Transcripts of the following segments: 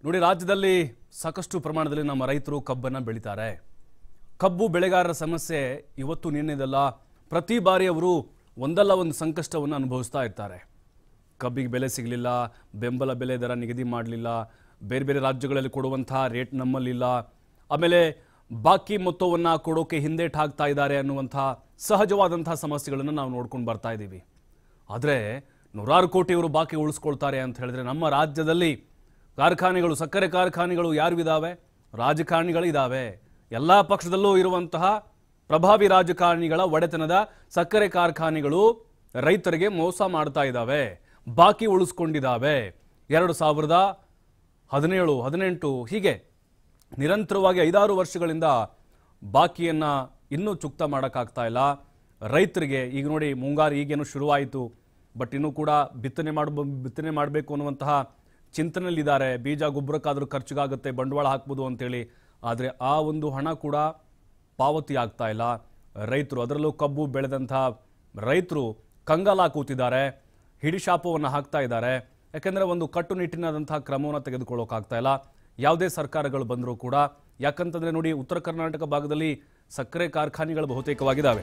ನೋಡಿ ರಾಜ್ಯದಲ್ಲಿ ಸಾಕಷ್ಟು ಪ್ರಮಾಣದಲ್ಲಿ ನಮ್ಮ ರೈತರು ಕಬ್ಬನ್ನು ಬೆಳೀತಾರೆ ಕಬ್ಬು ಬೆಳೆಗಾರರ ಸಮಸ್ಯೆ ಇವತ್ತು ನಿನ್ನೆದಲ್ಲ ಪ್ರತಿ ಬಾರಿ ಅವರು ಒಂದಲ್ಲ ಒಂದು ಸಂಕಷ್ಟವನ್ನು ಅನುಭವಿಸ್ತಾ ಇರ್ತಾರೆ ಕಬ್ಬಿಗೆ ಬೆಲೆ ಸಿಗಲಿಲ್ಲ ಬೆಂಬಲ ಬೆಲೆ ದರ ನಿಗದಿ ಮಾಡಲಿಲ್ಲ ಬೇರೆ ಬೇರೆ ರಾಜ್ಯಗಳಲ್ಲಿ ಕೊಡುವಂತಹ ರೇಟ್ ನಮ್ಮಲ್ಲಿಲ್ಲ ಆಮೇಲೆ ಬಾಕಿ ಮೊತ್ತವನ್ನು ಕೊಡೋಕೆ ಹಿಂದೇಟ್ ಹಾಕ್ತಾ ಇದ್ದಾರೆ ಅನ್ನುವಂಥ ಸಹಜವಾದಂತಹ ಸಮಸ್ಯೆಗಳನ್ನು ನಾವು ನೋಡ್ಕೊಂಡು ಬರ್ತಾ ಇದ್ದೀವಿ ಆದರೆ ನೂರಾರು ಕೋಟಿ ಇವರು ಬಾಕಿ ಉಳಿಸ್ಕೊಳ್ತಾರೆ ಅಂತ ಹೇಳಿದ್ರೆ ನಮ್ಮ ರಾಜ್ಯದಲ್ಲಿ ಕಾರ್ಖಾನೆಗಳು ಸಕ್ಕರೆ ಕಾರ್ಖಾನೆಗಳು ಯಾರು ಇದ್ದಾವೆ ರಾಜಕಾರಣಿಗಳು ಇದ್ದಾವೆ ಎಲ್ಲ ಪಕ್ಷದಲ್ಲೂ ಇರುವಂತಹ ಪ್ರಭಾವಿ ರಾಜಕಾರಣಿಗಳ ಒಡೆತನದ ಸಕ್ಕರೆ ಕಾರ್ಖಾನೆಗಳು ರೈತರಿಗೆ ಮೋಸ ಮಾಡ್ತಾ ಇದ್ದಾವೆ ಬಾಕಿ ಉಳಿಸ್ಕೊಂಡಿದ್ದಾವೆ ಎರಡು ಸಾವಿರದ ಹದಿನೇಳು ಹದಿನೆಂಟು ಹೀಗೆ ನಿರಂತರವಾಗಿ ಐದಾರು ವರ್ಷಗಳಿಂದ ಬಾಕಿಯನ್ನು ಇನ್ನೂ ಚುಕ್ತ ಮಾಡೋಕ್ಕಾಗ್ತಾ ಇಲ್ಲ ರೈತರಿಗೆ ಈಗ ನೋಡಿ ಮುಂಗಾರು ಈಗೇನು ಶುರುವಾಯಿತು ಬಟ್ ಇನ್ನೂ ಕೂಡ ಬಿತ್ತನೆ ಮಾಡ ಬಿತ್ತನೆ ಮಾಡಬೇಕು ಅನ್ನುವಂತಹ ಚಿಂತನೆಯಲ್ಲಿದ್ದಾರೆ ಬೀಜ ಗೊಬ್ಬರಕ್ಕಾದರೂ ಖರ್ಚಿಗಾಗುತ್ತೆ ಬಂಡವಾಳ ಹಾಕ್ಬೋದು ಅಂತೇಳಿ ಆದರೆ ಆ ಒಂದು ಹಣ ಕೂಡ ಪಾವತಿ ಆಗ್ತಾ ಇಲ್ಲ ರೈತರು ಅದರಲ್ಲೂ ಕಬ್ಬು ಬೆಳೆದಂತಹ ರೈತರು ಕಂಗಾಲ ಕೂತಿದ್ದಾರೆ ಹಿಡಿಶಾಪವನ್ನು ಹಾಕ್ತಾ ಇದ್ದಾರೆ ಯಾಕೆಂದರೆ ಒಂದು ಕಟ್ಟುನಿಟ್ಟಿನಾದಂತಹ ಕ್ರಮವನ್ನು ತೆಗೆದುಕೊಳ್ಳೋಕ್ಕಾಗ್ತಾ ಇಲ್ಲ ಯಾವುದೇ ಸರ್ಕಾರಗಳು ಬಂದರೂ ಕೂಡ ಯಾಕಂತಂದ್ರೆ ನೋಡಿ ಉತ್ತರ ಕರ್ನಾಟಕ ಭಾಗದಲ್ಲಿ ಸಕ್ಕರೆ ಕಾರ್ಖಾನೆಗಳು ಬಹುತೇಕವಾಗಿದ್ದಾವೆ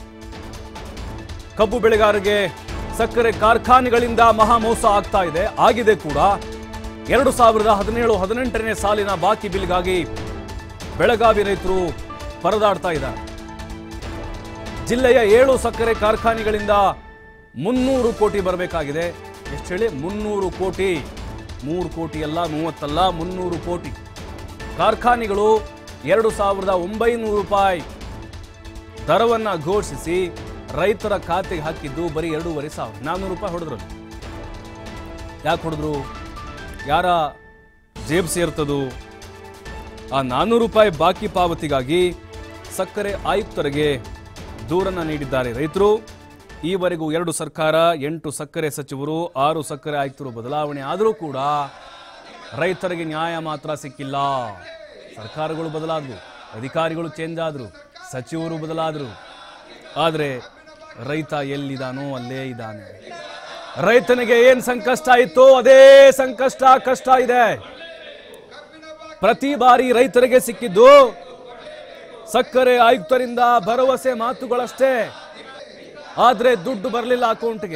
ಕಬ್ಬು ಬೆಳೆಗಾರರಿಗೆ ಸಕ್ಕರೆ ಕಾರ್ಖಾನೆಗಳಿಂದ ಮಹಾ ಮೋಸ ಆಗ್ತಾ ಇದೆ ಆಗಿದೆ ಕೂಡ ಎರಡು ಸಾವಿರದ ಹದಿನೇಳು ಹದಿನೆಂಟನೇ ಸಾಲಿನ ಬಾಕಿ ಬಿಲ್ಗಾಗಿ ಬೆಳಗಾವಿ ರೈತರು ಪರದಾಡ್ತಾ ಇದ್ದಾರೆ ಜಿಲ್ಲೆಯ ಏಳು ಸಕ್ಕರೆ ಕಾರ್ಖಾನೆಗಳಿಂದ ಮುನ್ನೂರು ಕೋಟಿ ಬರಬೇಕಾಗಿದೆ ಎಷ್ಟು ಹೇಳಿ ಮುನ್ನೂರು ಕೋಟಿ ಮೂರು ಕೋಟಿ ಅಲ್ಲ ಮೂವತ್ತಲ್ಲ ಮುನ್ನೂರು ಕೋಟಿ ಕಾರ್ಖಾನೆಗಳು ಎರಡು ಸಾವಿರದ ಒಂಬೈನೂರು ರೂಪಾಯಿ ದರವನ್ನ ಘೋಷಿಸಿ ರೈತರ ಖಾತೆಗೆ ಹಾಕಿದ್ದು ಬರೀ ಎರಡೂವರೆ ಸಾವಿರ ನಾನ್ನೂರು ರೂಪಾಯಿ ಹೊಡೆದ್ರು ಯಾಕೆ ಹೊಡೆದ್ರು ಯಾರ ಜೇಬ್ ಸೇರ್ತದು ಆ ನಾನ್ನೂರು ರೂಪಾಯಿ ಬಾಕಿ ಪಾವತಿಗಾಗಿ ಸಕ್ಕರೆ ಆಯುಕ್ತರಿಗೆ ದೂರನ್ನ ನೀಡಿದ್ದಾರೆ ರೈತರು ಈವರೆಗೂ ಎರಡು ಸರ್ಕಾರ ಎಂಟು ಸಕ್ಕರೆ ಸಚಿವರು ಆರು ಸಕ್ಕರೆ ಆಯುಕ್ತರು ಬದಲಾವಣೆ ಆದರೂ ಕೂಡ ರೈತರಿಗೆ ನ್ಯಾಯ ಮಾತ್ರ ಸಿಕ್ಕಿಲ್ಲ ಸರ್ಕಾರಗಳು ಬದಲಾದವು ಅಧಿಕಾರಿಗಳು ಚೇಂಜ್ ಆದರು ಸಚಿವರು ಬದಲಾದರು ಆದರೆ ರೈತ ಎಲ್ಲಿದ್ದಾನೋ ಅಲ್ಲೇ ಇದ್ದಾನೆ ರೈತನಿಗೆ ಏನ್ ಸಂಕಷ್ಟ ಇತ್ತು ಅದೇ ಸಂಕಷ್ಟ ಕಷ್ಟ ಇದೆ ಪ್ರತಿ ಬಾರಿ ರೈತರಿಗೆ ಸಿಕ್ಕಿದ್ದು ಸಕ್ಕರೆ ಆಯುಕ್ತರಿಂದ ಭರವಸೆ ಮಾತುಗಳಷ್ಟೇ ಆದ್ರೆ ದುಡ್ಡು ಬರಲಿಲ್ಲ ಅಕೌಂಟ್ಗೆ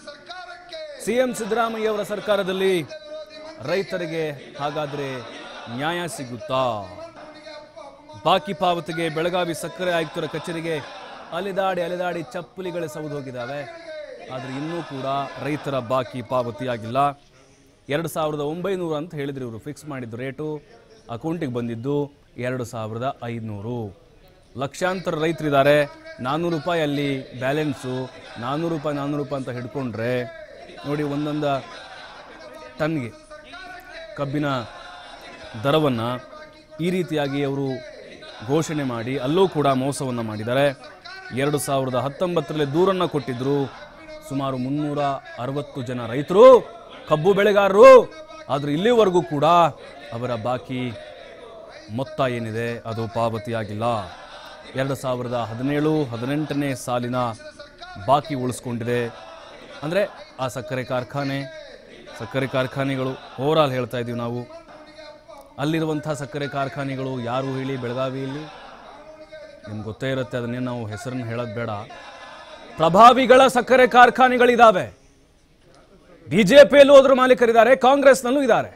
ಸಿಎಂ ಸಿದ್ದರಾಮಯ್ಯ ಅವರ ಸರ್ಕಾರದಲ್ಲಿ ರೈತರಿಗೆ ಹಾಗಾದ್ರೆ ನ್ಯಾಯ ಸಿಗುತ್ತಾ ಬಾಕಿ ಪಾವತಿಗೆ ಬೆಳಗಾವಿ ಸಕ್ಕರೆ ಆಯುಕ್ತರ ಕಚೇರಿಗೆ ಅಲೆದಾಡಿ ಅಲೆದಾಡಿ ಚಪ್ಪಲಿಗಳೇ ಸೌದು ಹೋಗಿದ್ದಾವೆ ಆದರೆ ಇನ್ನೂ ಕೂಡ ರೈತರ ಬಾಕಿ ಪಾವತಿಯಾಗಿಲ್ಲ ಎರಡು ಸಾವಿರದ ಒಂಬೈನೂರು ಅಂತ ಹೇಳಿದ್ರು ಇವರು ಫಿಕ್ಸ್ ಮಾಡಿದ್ದು ರೇಟು ಅಕೌಂಟಿಗೆ ಬಂದಿದ್ದು ಎರಡು ಸಾವಿರದ ಐದುನೂರು ಲಕ್ಷಾಂತರ ರೈತರಿದ್ದಾರೆ ನಾನ್ನೂರು ರೂಪಾಯಿ ಅಲ್ಲಿ ಬ್ಯಾಲೆನ್ಸು ನಾನ್ನೂರು ರೂಪಾಯಿ ನಾನ್ನೂರು ರೂಪಾಯಿ ಅಂತ ಹಿಡ್ಕೊಂಡ್ರೆ ನೋಡಿ ಒಂದೊಂದು ಟನ್ಗೆ ಕಬ್ಬಿನ ದರವನ್ನು ಈ ರೀತಿಯಾಗಿ ಅವರು ಘೋಷಣೆ ಮಾಡಿ ಅಲ್ಲೂ ಕೂಡ ಮೋಸವನ್ನು ಮಾಡಿದ್ದಾರೆ ಎರಡು ಸಾವಿರದ ಹತ್ತೊಂಬತ್ತರಲ್ಲಿ ದೂರನ್ನು ಕೊಟ್ಟಿದ್ದರು ಸುಮಾರು ಮುನ್ನೂರ ಅರವತ್ತು ಜನ ರೈತರು ಕಬ್ಬು ಬೆಳೆಗಾರರು ಆದರೆ ಇಲ್ಲಿವರೆಗೂ ಕೂಡ ಅವರ ಬಾಕಿ ಮೊತ್ತ ಏನಿದೆ ಅದು ಪಾವತಿಯಾಗಿಲ್ಲ ಎರಡು ಸಾವಿರದ ಹದಿನೇಳು ಹದಿನೆಂಟನೇ ಸಾಲಿನ ಬಾಕಿ ಉಳಿಸ್ಕೊಂಡಿದೆ ಅಂದರೆ ಆ ಸಕ್ಕರೆ ಕಾರ್ಖಾನೆ ಸಕ್ಕರೆ ಕಾರ್ಖಾನೆಗಳು ಓವರಾಲ್ ಹೇಳ್ತಾ ಇದ್ದೀವಿ ನಾವು ಅಲ್ಲಿರುವಂಥ ಸಕ್ಕರೆ ಕಾರ್ಖಾನೆಗಳು ಯಾರು ಹೇಳಿ ಬೆಳಗಾವಿಯಲ್ಲಿ ನಿಮ್ಗೆ ಗೊತ್ತೇ ಇರುತ್ತೆ ಅದನ್ನೇ ನಾವು ಹೆಸರನ್ನು ಹೇಳೋದು ಬೇಡ ಪ್ರಭಾವಿಗಳ ಸಕ್ಕರೆ ಕಾರ್ಖಾನೆಗಳಿದ್ದಾವೆ ಬಿಜೆಪಿಯಲ್ಲೂ ಅದ್ರ ಮಾಲೀಕರಿದ್ದಾರೆ ಕಾಂಗ್ರೆಸ್ನಲ್ಲೂ ಇದ್ದಾರೆ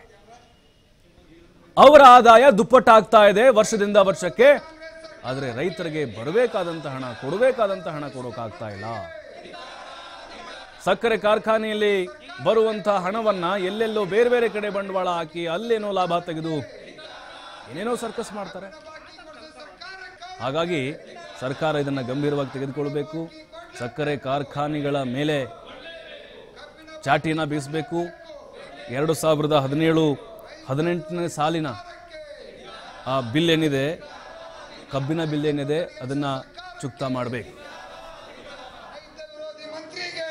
ಅವರ ಆದಾಯ ದುಪ್ಪಟ್ಟಾಗ್ತಾ ಇದೆ ವರ್ಷದಿಂದ ವರ್ಷಕ್ಕೆ ಆದರೆ ರೈತರಿಗೆ ಬರಬೇಕಾದಂಥ ಹಣ ಕೊಡಬೇಕಾದಂಥ ಹಣ ಕೊಡೋಕ್ಕಾಗ್ತಾ ಇಲ್ಲ ಸಕ್ಕರೆ ಕಾರ್ಖಾನೆಯಲ್ಲಿ ಬರುವಂಥ ಹಣವನ್ನ ಎಲ್ಲೆಲ್ಲೋ ಬೇರೆ ಬೇರೆ ಕಡೆ ಬಂಡವಾಳ ಹಾಕಿ ಅಲ್ಲೇನೋ ಲಾಭ ತೆಗೆದು ಏನೇನೋ ಸರ್ಕಸ್ ಮಾಡ್ತಾರೆ ಹಾಗಾಗಿ ಸರ್ಕಾರ ಇದನ್ನು ಗಂಭೀರವಾಗಿ ತೆಗೆದುಕೊಳ್ಬೇಕು ಸಕ್ಕರೆ ಕಾರ್ಖಾನೆಗಳ ಮೇಲೆ ಚಾಟಿನ ಬೀಸಬೇಕು ಎರಡು ಸಾವಿರದ ಹದಿನೇಳು ಹದಿನೆಂಟನೇ ಸಾಲಿನ ಆ ಬಿಲ್ ಏನಿದೆ ಕಬ್ಬಿನ ಬಿಲ್ ಏನಿದೆ ಅದನ್ನು ಚುಕ್ತ ಮಾಡಬೇಕು ಮಂತ್ರಿಗೆ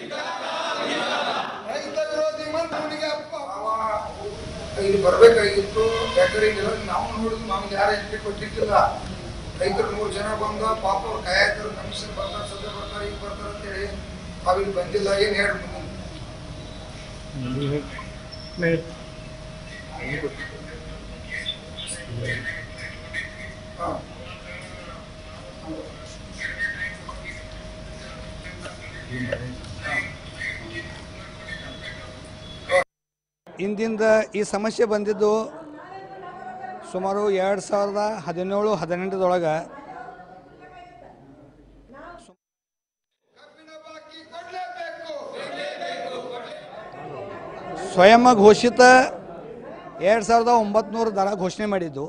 ರೈತ ವಿರೋಧಿ ಮಂತ್ರಿಗೆ ಅಪ್ಪ ಇಲ್ಲಿ ಬರ್ಬೇಕಾಗಿತ್ತು ಯಾಕಂದ್ರೆ ಈಗ ನಾವು ನೋಡಿದ್ವಿ ನಮ್ಗೆ ಯಾರು ಎಂಟ್ರಿ ಕೊಟ್ಟಿದ್ದಿಲ್ಲ ರೈತರು ಮೂರು ಜನ ಬಂದ ಪಾಪ ಅವ್ರು ಕಾಯಕರು ಕಮಿಷನ್ ಬರ್ತಾರೆ ಸದ್ಯ ಬರ್ತಾರೆ ಈಗ ಬರ್ತಾರೆ ಅಂತೇಳಿ ಅವ್ರು ಇಲ್ಲಿ ಬಂದಿಲ್ಲ ಏನು ಹೇಳಿ ಮುಂದೆ ಹಾ ಇಂದಿಂದ ಈ ಸಮಸ್ಯೆ ಬಂದಿದ್ದು ಸುಮಾರು ಎರಡು ಸಾವಿರದ ಹದಿನೇಳು ಹದಿನೆಂಟರೊಳಗೆ ಕಬ್ಬಿನ ಬಾಕಿ ಕೊಡ್ಲೇಬೇಕು ಸ್ವಯಂ ಘೋಷಿತ ಎರಡು ಸಾವಿರದ ಒಂಬತ್ನೂರು ದರ ಘೋಷಣೆ ಮಾಡಿದ್ದು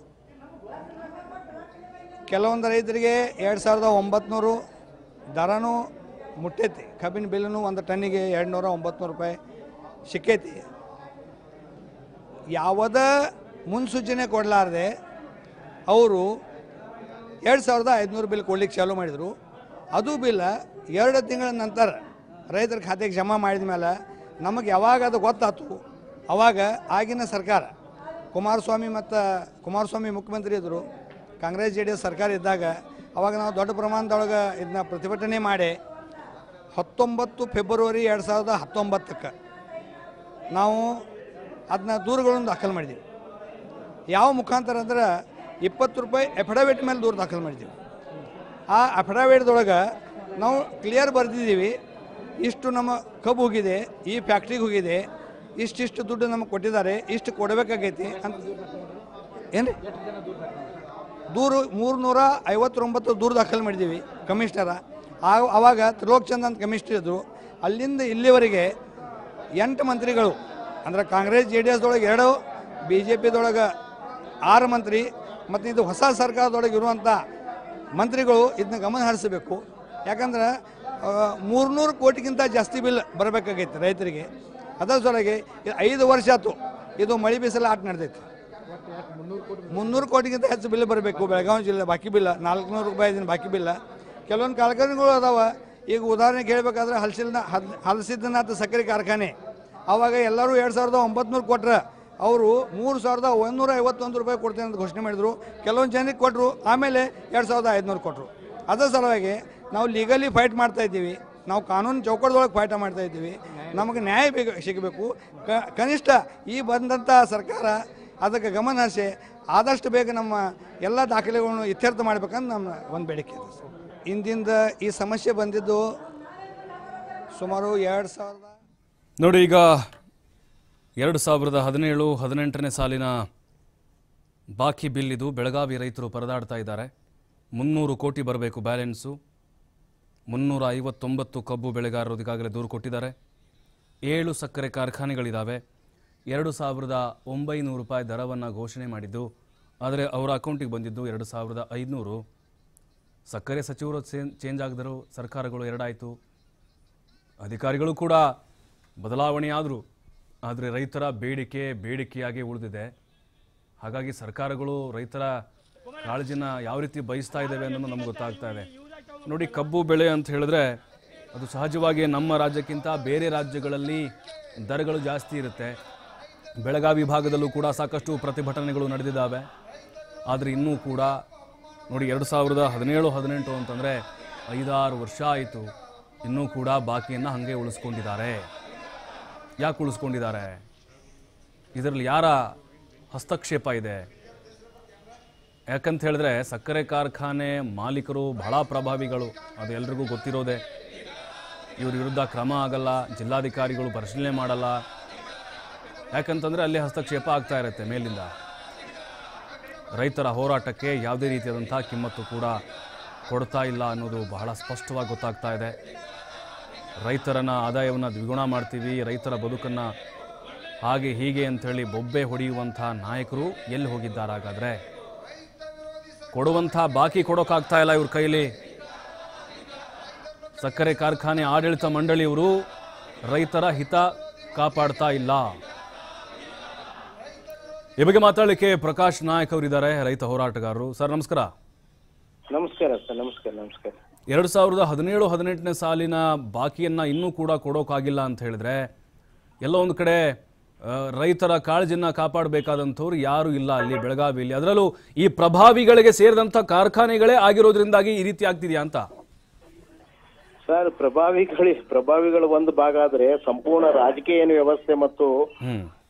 ಕೆಲವೊಂದು ರೈತರಿಗೆ ಎರಡು ಸಾವಿರದ ಒಂಬತ್ನೂರು ದರನೂ ಮುಟ್ಟೈತಿ ಕಬ್ಬಿನ ಬಿಲ್ಲನು ಒಂದು ಟನ್ನಿಗೆ ಎರಡು ನೂರ ಒಂಬತ್ತು ರೂಪಾಯಿ ಸಿಕ್ಕೈತಿ ಯಾವುದ ಮುನ್ಸೂಚನೆ ಕೊಡಲಾರ್ದೆ ಅವರು ಎರಡು ಸಾವಿರದ ಐದುನೂರು ಬಿಲ್ ಕೊಡ್ಲಿಕ್ಕೆ ಚಾಲೂ ಮಾಡಿದರು ಅದು ಬಿಲ್ ಎರಡು ತಿಂಗಳ ನಂತರ ರೈತರ ಖಾತೆಗೆ ಜಮಾ ಮಾಡಿದ ಮೇಲೆ ನಮಗೆ ಯಾವಾಗ ಅದು ಗೊತ್ತಾಯ್ತು ಅವಾಗ ಆಗಿನ ಸರ್ಕಾರ ಕುಮಾರಸ್ವಾಮಿ ಮತ್ತು ಕುಮಾರಸ್ವಾಮಿ ಮುಖ್ಯಮಂತ್ರಿ ಇದ್ದರು ಕಾಂಗ್ರೆಸ್ ಜೆ ಡಿ ಎಸ್ ಸರ್ಕಾರ ಇದ್ದಾಗ ಅವಾಗ ನಾವು ದೊಡ್ಡ ಪ್ರಮಾಣದೊಳಗೆ ಇದನ್ನ ಪ್ರತಿಭಟನೆ ಮಾಡಿ ಹತ್ತೊಂಬತ್ತು ಫೆಬ್ರವರಿ ಎರಡು ಸಾವಿರದ ಹತ್ತೊಂಬತ್ತಕ್ಕೆ ನಾವು ಅದನ್ನ ದೂರುಗಳನ್ನು ದಾಖಲು ಮಾಡಿದ್ದೀವಿ ಯಾವ ಮುಖಾಂತರ ಅಂದ್ರೆ ಇಪ್ಪತ್ತು ರೂಪಾಯಿ ಅಫಿಡವಿಟ್ ಮೇಲೆ ದೂರು ದಾಖಲು ಮಾಡಿದ್ದೀವಿ ಆ ಅಫಿಡವಿಟ್ದೊಳಗೆ ನಾವು ಕ್ಲಿಯರ್ ಬರೆದಿದ್ದೀವಿ ಇಷ್ಟು ನಮ್ಮ ಕಬ್ಬು ಹೋಗಿದೆ ಈ ಫ್ಯಾಕ್ಟ್ರಿಗೆ ಹೋಗಿದೆ ಇಷ್ಟಿಷ್ಟು ದುಡ್ಡು ನಮಗೆ ಕೊಟ್ಟಿದ್ದಾರೆ ಇಷ್ಟು ಕೊಡಬೇಕಾಗೈತಿ ಅಂತ ಏನು ದೂರು ಮೂರುನೂರ ಐವತ್ತೊಂಬತ್ತು ದೂರು ದಾಖಲು ಮಾಡಿದ್ದೀವಿ ಕಮಿಷನರ ಆ ಆವಾಗ ತ್ರಿಲೋಕ್ ಚಂದ್ ಅಂತ ಕಮಿಷನರ್ ಇದ್ದರು ಅಲ್ಲಿಂದ ಇಲ್ಲಿವರೆಗೆ ಎಂಟು ಮಂತ್ರಿಗಳು ಅಂದ್ರೆ ಕಾಂಗ್ರೆಸ್ ಜೆ ಡಿ ಎಸ್ದೊಳಗೆ ಎರಡು ಬಿ ಜೆ ಪಿದೊಳಗೆ ಆರು ಮಂತ್ರಿ ಮತ್ತು ಇದು ಹೊಸ ಸರ್ಕಾರದೊಳಗೆ ಇರುವಂಥ ಮಂತ್ರಿಗಳು ಇದನ್ನ ಗಮನ ಹರಿಸಬೇಕು ಯಾಕಂದ್ರೆ ಮೂರ್ನೂರು ಕೋಟಿಗಿಂತ ಜಾಸ್ತಿ ಬಿಲ್ ಬರಬೇಕಾಗೈತೆ ರೈತರಿಗೆ ಅದರ ಸಲುವಾಗಿ ಇದು ಐದು ವರ್ಷ ಆಯ್ತು ಇದು ಮಳೆ ಬಿಸಿಲು ಆಟ ನಡೆದೈತೆ ಮುನ್ನೂರು ಕೋಟಿಗಿಂತ ಹೆಚ್ಚು ಬಿಲ್ ಬರಬೇಕು ಬೆಳಗಾವಿ ಜಿಲ್ಲೆ ಬಾಕಿ ಬಿಲ್ಲ ನಾಲ್ಕುನೂರು ರೂಪಾಯಿ ದಿನ ಬಾಕಿ ಬಿಲ್ಲ ಕೆಲವೊಂದು ಕಾರ್ಖಾನೆಗಳು ಅದಾವ ಈಗ ಉದಾಹರಣೆಗೆ ಹೇಳ್ಬೇಕಾದ್ರೆ ಹಲಸಿನ ಹಲ್ ಹಲಸಿದ್ದನಾಥ ಸಕ್ಕರೆ ಕಾರ್ಖಾನೆ ಆವಾಗ ಎಲ್ಲರೂ ಎರಡು ಸಾವಿರದ ಒಂಬತ್ನೂರು ಕೊಟ್ರೆ ಅವರು ಮೂರು ಸಾವಿರದ ಒಂದೂರ ಐವತ್ತೊಂದು ರೂಪಾಯಿ ಕೊಡ್ತೇನೆ ಅಂತ ಘೋಷಣೆ ಮಾಡಿದರು ಕೆಲವೊಂದು ಜನರಿಗೆ ಕೊಟ್ಟರು ಆಮೇಲೆ ಎರಡು ಸಾವಿರದ ಐದುನೂರು ಕೊಟ್ಟರು ಅದರ ಸಲುವಾಗಿ ನಾವು ಲೀಗಲಿ ಫೈಟ್ ಮಾಡ್ತಾ ಇದ್ದೀವಿ ನಾವು ಕಾನೂನು ಚೌಕಟ್ಟದೊಳಗೆ ಫೈಟ್ ಮಾಡ್ತಾ ಇದ್ದೀವಿ ನಮಗೆ ನ್ಯಾಯ ಬೇಕು ಸಿಗಬೇಕು ಕ ಕನಿಷ್ಠ ಈ ಬಂದಂಥ ಸರ್ಕಾರ ಅದಕ್ಕೆ ಗಮನ ಹರಿಸಿ ಆದಷ್ಟು ಬೇಗ ನಮ್ಮ ಎಲ್ಲ ದಾಖಲೆಗಳನ್ನು ಇತ್ಯರ್ಥ ಮಾಡ್ಬೇಕಂತ ನಮ್ಮ ಒಂದು ಬೇಡಿಕೆ ಇದೆ ಸರ್. ಇಂದಿಂದ ಈ ಸಮಸ್ಯೆ ಬಂದಿದ್ದು ಸುಮಾರು ಎರಡು ಸಾವಿರದ ನೋಡಿ ಈಗ ಎರಡು ಸಾವಿರದ ಹದಿನೇಳು ಹದಿನೆಂಟನೇ ಸಾಲಿನ ಬಾಕಿ ಬಿಲ್ ಇದು ಬೆಳಗಾವಿ ರೈತರು ಪರದಾಡ್ತಾ ಇದ್ದಾರೆ ಮುನ್ನೂರು ಕೋಟಿ ಬರಬೇಕು ಬ್ಯಾಲೆನ್ಸು ಮುನ್ನೂರ ಐವತ್ತೊಂಬತ್ತು ಕಬ್ಬು ಬೆಳೆಗಾರರು ಈಗಾಗಲೇ ದೂರು ಕೊಟ್ಟಿದ್ದಾರೆ ಏಳು ಸಕ್ಕರೆ ಕಾರ್ಖಾನೆಗಳಿದ್ದಾವೆ ಎರಡು ಸಾವಿರದ ಒಂಬೈನೂರು ರೂಪಾಯಿ ದರವನ್ನು ಘೋಷಣೆ ಮಾಡಿದ್ದು ಆದರೆ ಅವರ ಅಕೌಂಟಿಗೆ ಬಂದಿದ್ದು ಎರಡು ಸಾವಿರದ ಐದುನೂರು ಸಕ್ಕರೆ ಸಚಿವರು ಚೇಂಜ್ ಆಗಿದ್ರು ಸರ್ಕಾರಗಳು ಎರಡಾಯಿತು ಅಧಿಕಾರಿಗಳು ಕೂಡ ಬದಲಾವಣೆಯಾದರು ಆದರೆ ರೈತರ ಬೇಡಿಕೆ ಬೇಡಿಕೆಯಾಗಿ ಉಳಿದಿದೆ ಹಾಗಾಗಿ ಸರ್ಕಾರಗಳು ರೈತರ ಕಾಳಜಿನ ಯಾವ ರೀತಿ ಬಯಸ್ತಾ ಇದ್ದಾವೆ ಅನ್ನೋದು ನಮ್ಗೆ ಗೊತ್ತಾಗ್ತಾ ಇದೆ ನೋಡಿ ಕಬ್ಬು ಬೆಳೆ ಅಂತ ಹೇಳಿದ್ರೆ ಅದು ಸಹಜವಾಗಿ ನಮ್ಮ ರಾಜ್ಯಕ್ಕಿಂತ ಬೇರೆ ರಾಜ್ಯಗಳಲ್ಲಿ ದರಗಳು ಜಾಸ್ತಿ ಇರುತ್ತೆ ಬೆಳಗಾವಿ ಭಾಗದಲ್ಲೂ ಕೂಡ ಸಾಕಷ್ಟು ಪ್ರತಿಭಟನೆಗಳು ನಡೆದಿದ್ದಾವೆ ಆದರೆ ಇನ್ನೂ ಕೂಡ ನೋಡಿ ಎರಡು ಸಾವಿರದ ಹದಿನೇಳು ಹದಿನೆಂಟು ಅಂತಂದರೆ ಐದಾರು ವರ್ಷ ಆಯಿತು ಇನ್ನೂ ಕೂಡ ಬಾಕಿಯನ್ನು ಹಾಗೆ ಉಳಿಸ್ಕೊಂಡಿದ್ದಾರೆ ಯಾಕೆ ಉಳಿಸ್ಕೊಂಡಿದ್ದಾರೆ ಇದರಲ್ಲಿ ಯಾರ ಹಸ್ತಕ್ಷೇಪ ಇದೆ ಯಾಕಂತ ಹೇಳಿದ್ರೆ ಸಕ್ಕರೆ ಕಾರ್ಖಾನೆ ಮಾಲೀಕರು ಬಹಳ ಪ್ರಭಾವಿಗಳು ಅದು ಎಲ್ರಿಗೂ ಗೊತ್ತಿರೋದೆ ಇವ್ರ ವಿರುದ್ಧ ಕ್ರಮ ಆಗಲ್ಲ ಜಿಲ್ಲಾಧಿಕಾರಿಗಳು ಪರಿಶೀಲನೆ ಮಾಡಲ್ಲ ಯಾಕಂತಂದ್ರೆ ಅಲ್ಲಿ ಹಸ್ತಕ್ಷೇಪ ಆಗ್ತಾ ಇರುತ್ತೆ ಮೇಲಿಂದ ರೈತರ ಹೋರಾಟಕ್ಕೆ ಯಾವುದೇ ರೀತಿಯಾದಂಥ ಕಿಮ್ಮತ್ತು ಕೂಡ ಕೊಡ್ತಾ ಇಲ್ಲ ಅನ್ನೋದು ಬಹಳ ಸ್ಪಷ್ಟವಾಗಿ ಗೊತ್ತಾಗ್ತಾ ಇದೆ ರೈತರನ್ನ ಆದಾಯವನ್ನು ದ್ವಿಗುಣ ಮಾಡ್ತೀವಿ ರೈತರ ಬದುಕನ್ನು ಹಾಗೆ ಹೀಗೆ ಅಂಥೇಳಿ ಬೊಬ್ಬೆ ಹೊಡೆಯುವಂಥ ನಾಯಕರು ಎಲ್ಲಿ ಹೋಗಿದ್ದಾರೆ ಹಾಗಾದ್ರೆ ಕೊಡುವಂಥ ಬಾಕಿ ಕೊಡೋಕ್ಕಾಗ್ತಾ ಇಲ್ಲ ಇವ್ರ ಕೈಲಿ ಸಕ್ಕರೆ ಕಾರ್ಖಾನೆ ಆಡಳಿತ ಮಂಡಳಿಯವರು ರೈತರ ಹಿತ ಕಾಪಾಡ್ತಾ ಇಲ್ಲ ಈ ಬಗ್ಗೆ ಮಾತಾಡಲಿಕ್ಕೆ ಪ್ರಕಾಶ್ ನಾಯಕ್ ಅವರಿದ್ದಾರೆ ರೈತ ಹೋರಾಟಗಾರರು ಸರ್ ನಮಸ್ಕಾರ ನಮಸ್ಕಾರ ಸರ್ ನಮಸ್ಕಾರ ನಮಸ್ಕಾರ ಎರಡು ಸಾವಿರದ ಹದಿನೇಳು ಹದಿನೆಂಟನೇ ಸಾಲಿನ ಬಾಕಿಯನ್ನ ಇನ್ನೂ ಕೂಡ ಕೊಡೋಕ್ಕಾಗಿಲ್ಲ ಅಂತ ಹೇಳಿದ್ರೆ ಎಲ್ಲೋ ಒಂದು ಕಡೆ ಆ, ರೈತರ ಕಾಳಜಿನ ಕಾಪಾಡಬೇಕಾದಂಥವ್ರು ಯಾರು ಇಲ್ಲ ಅಲ್ಲಿ ಬೆಳಗಾವಿಯಲ್ಲಿ ಅದರಲ್ಲೂ ಈ ಪ್ರಭಾವಿಗಳಿಗೆ ಸೇರಿದಂಥ ಕಾರ್ಖಾನೆಗಳೇ ಆಗಿರೋದ್ರಿಂದಾಗಿ ಈ ರೀತಿ ಆಗ್ತಿದೆಯಾ ಅಂತ ಸರ್ ಪ್ರಭಾವಿಗಳು ಪ್ರಭಾವಿಗಳು ಒಂದು ಭಾಗ ಆದ್ರೆ ಸಂಪೂರ್ಣ ರಾಜಕೀಯ ಏನು ವ್ಯವಸ್ಥೆ ಮತ್ತು ಹ್ಮ್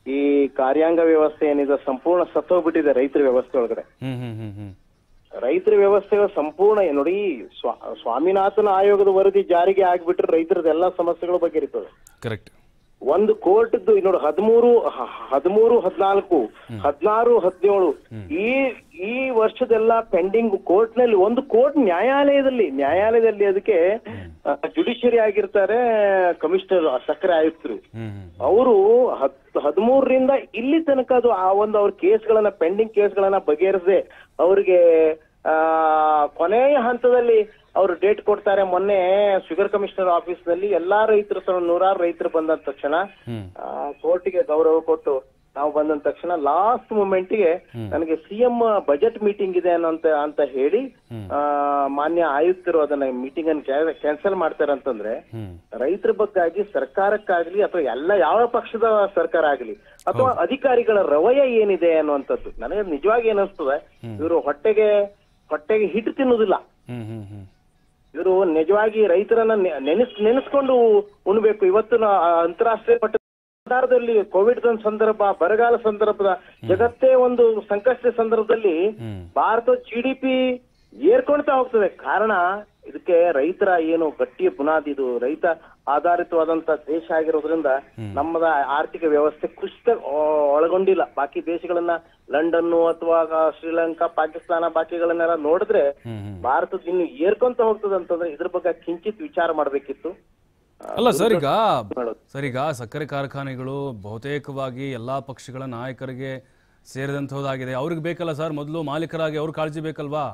ಈ ಕಾರ್ಯಾಂಗ ವ್ಯವಸ್ಥೆ ಏನಿದೆ ಸಂಪೂರ್ಣ ಸತ್ತೋಗ್ಬಿಟ್ಟಿದೆ ರೈತರ ವ್ಯವಸ್ಥೆ ಒಳಗಡೆ ಹ್ಮ್ ಹ್ಮ್ ಹ್ಮ್ ಹ್ಮ್ ರೈತರ ವ್ಯವಸ್ಥೆಗಳು ಸಂಪೂರ್ಣ ನೋಡಿ ಸ್ವಾ- ಸ್ವಾಮಿನಾಥನ್ ಆಯೋಗದ ವರದಿ ಜಾರಿಗೆ ಆಗ್ಬಿಟ್ರೆ ರೈತರದ ಎಲ್ಲಾ ಸಮಸ್ಯೆಗಳು ಬಗೆಹರಿತದೆ ಕರೆಕ್ಟ್ ಒಂದು ಕೋರ್ಟ್ದು ನೋಡಿ ಹದಿಮೂರು ಹ- ಹದಿಮೂರು ಹದಿನಾಲ್ಕು ಹದಿನಾರು ಹದಿನೇಳು ಈ ಈ ವರ್ಷದೆಲ್ಲ ಪೆಂಡಿಂಗ್ ಕೋರ್ಟ್ ನಲ್ಲಿ ಒಂದು ಕೋರ್ಟ್ ನ್ಯಾಯಾಲಯದಲ್ಲಿ ನ್ಯಾಯಾಲಯದಲ್ಲಿ ಅದಕ್ಕೆ ಜುಡಿಷಿಯರಿ ಆಗಿರ್ತಾರೆ ಕಮಿಷನರ್ ಸಕ್ಕರೆ ಆಯುಕ್ತರು ಹ್ಮ್ ಹ್ಮ್ ಅವರು ಹತ್ ಹದಿಮೂರರಿಂದ ಇಲ್ಲಿ ತನಕ ಅದು ಆ ಒಂದು ಅವ್ರ ಕೇಸ್ಗಳನ್ನ ಪೆಂಡಿಂಗ್ ಕೇಸ್ಗಳನ್ನ ಬಗೆಹರಿಸದೆ ಅವ್ರಿಗೆ ಆ ಕೊನೆಯ ಹಂತದಲ್ಲಿ ಅವರು ಡೇಟ್ ಕೊಡ್ತಾರೆ ಮೊನ್ನೆ ಶುಗರ್ ಕಮಿಷನರ್ ಆಫೀಸ್ ನಲ್ಲಿ ಎಲ್ಲಾ ರೈತರು ಸಹ ನೂರಾರು ರೈತರು ಬಂದ ತಕ್ಷಣ ಹ್ಮ್ ಕೋರ್ಟಿಗೆ ಗೌರವ ಕೊಟ್ಟು ನಾವು ಬಂದ ತಕ್ಷಣ ಲಾಸ್ಟ್ ಮೂಮೆಂಟ್ಗೆ ನನಗೆ ಸಿಎಂ ಬಜೆಟ್ ಮೀಟಿಂಗ್ ಇದೆ ಅನ್ನೋಂತ ಅಂತ ಹೇಳಿ ಆ, ಮಾನ್ಯ ಆಯುಕ್ತರು ಅದನ್ನ ಮೀಟಿಂಗ್ ಅನ್ನು ಕ್ಯಾನ್ಸಲ್ ಮಾಡ್ತಾರೆ ಅಂತಂದ್ರೆ ಹ್ಮ್ ರೈತರ ಬಗ್ಗಾಗಿ ಸರ್ಕಾರಕ್ಕಾಗ್ಲಿ ಅಥವಾ ಎಲ್ಲ ಯಾವ ಪಕ್ಷದ ಸರ್ಕಾರ ಆಗ್ಲಿ ಅಥವಾ ಅಧಿಕಾರಿಗಳ ರವಯ ಏನಿದೆ ಅನ್ನುವಂಥದ್ದು ನನಗೆ ನಿಜವಾಗಿ ಏನಿಸ್ತದೆ ಇವರು ಹೊಟ್ಟೆಗೆ ಹೊಟ್ಟೆಗೆ ಹಿಟ್ಟು ತಿನ್ನುವುದಿಲ್ಲ ಹ್ಮ್ ಹ್ಮ್ ಹ್ಮ್ ಇವರು ನಿಜವಾಗಿ ರೈತರನ್ನ ನೆ- ನೆನೆಸ್ ನೆನೆಸ್ಕೊಂಡು ಉಣ್ಬೇಕು ಇವತ್ತು ನಾ- ಆ ಅಂತಾರಾಷ್ಟ್ರೀಯ ಮಟ್ಟದ ಆಧಾರದಲ್ಲಿ ಕೋವಿಡ್ ಸಂದರ್ಭ ಬರಗಾಲ ಸಂದರ್ಭದ ಜಗತ್ತೇ ಒಂದು ಸಂಕಷ್ಟ ಸಂದರ್ಭದಲ್ಲಿ ಹ್ಮ್. ಭಾರತ ಜಿ ಡಿ ಪಿ ಏರ್ಕೊಳ್ತಾ ಹೋಗ್ತದೆ ಕಾರಣ ಇದಕ್ಕೆ ರೈತರ ಏನು ಗಟ್ಟಿ ಬುನಾದಿ ಇದು ರೈತ ಆಧಾರಿತವಾದಂತ ದೇಶ ಆಗಿರೋದ್ರಿಂದ ನಮ್ಮದ ಆರ್ಥಿಕ ವ್ಯವಸ್ಥೆ ಕುಸಿತ ಒ- ಒಳಗೊಂಡಿಲ್ಲ ಬಾಕಿ ದೇಶಗಳನ್ನ ಲಂಡನ್ ಅಥವಾ ಶ್ರೀಲಂಕಾ ಪಾಕಿಸ್ತಾನ ಬಾಕಿಗಳನ್ನೆಲ್ಲ ನೋಡಿದ್ರೆ ಹ್ಮ್ ಹ್ಮ್ ಭಾರತದ ಇನ್ನು ಏರ್ಕೊಂತ ಹೋಗ್ತದೆ ಅಂತಂದ್ರೆ ಇದ್ರ ಬಗ್ಗೆ ಕಿಂಚಿತ್ ವಿಚಾರ ಮಾಡ್ಬೇಕಿತ್ತು ಅಲ್ಲ ಸರ್ ಈಗ ಹೇಳೋದು. ಸರ್ ಈಗ ಸಕ್ಕರೆ ಕಾರ್ಖಾನೆಗಳು ಬಹುತೇಕವಾಗಿ ಎಲ್ಲಾ ಪಕ್ಷಗಳ ನಾಯಕರಿಗೆ ಸೇರಿದಂಥದ್ದಾಗಿದೆ ಅವ್ರಿಗೆ ಬೇಕಲ್ಲ ಸರ್ ಮೊದಲು ಮಾಲೀಕರಾಗಿ ಅವ್ರ ಕಾಳಜಿ ಬೇಕಲ್ವಾ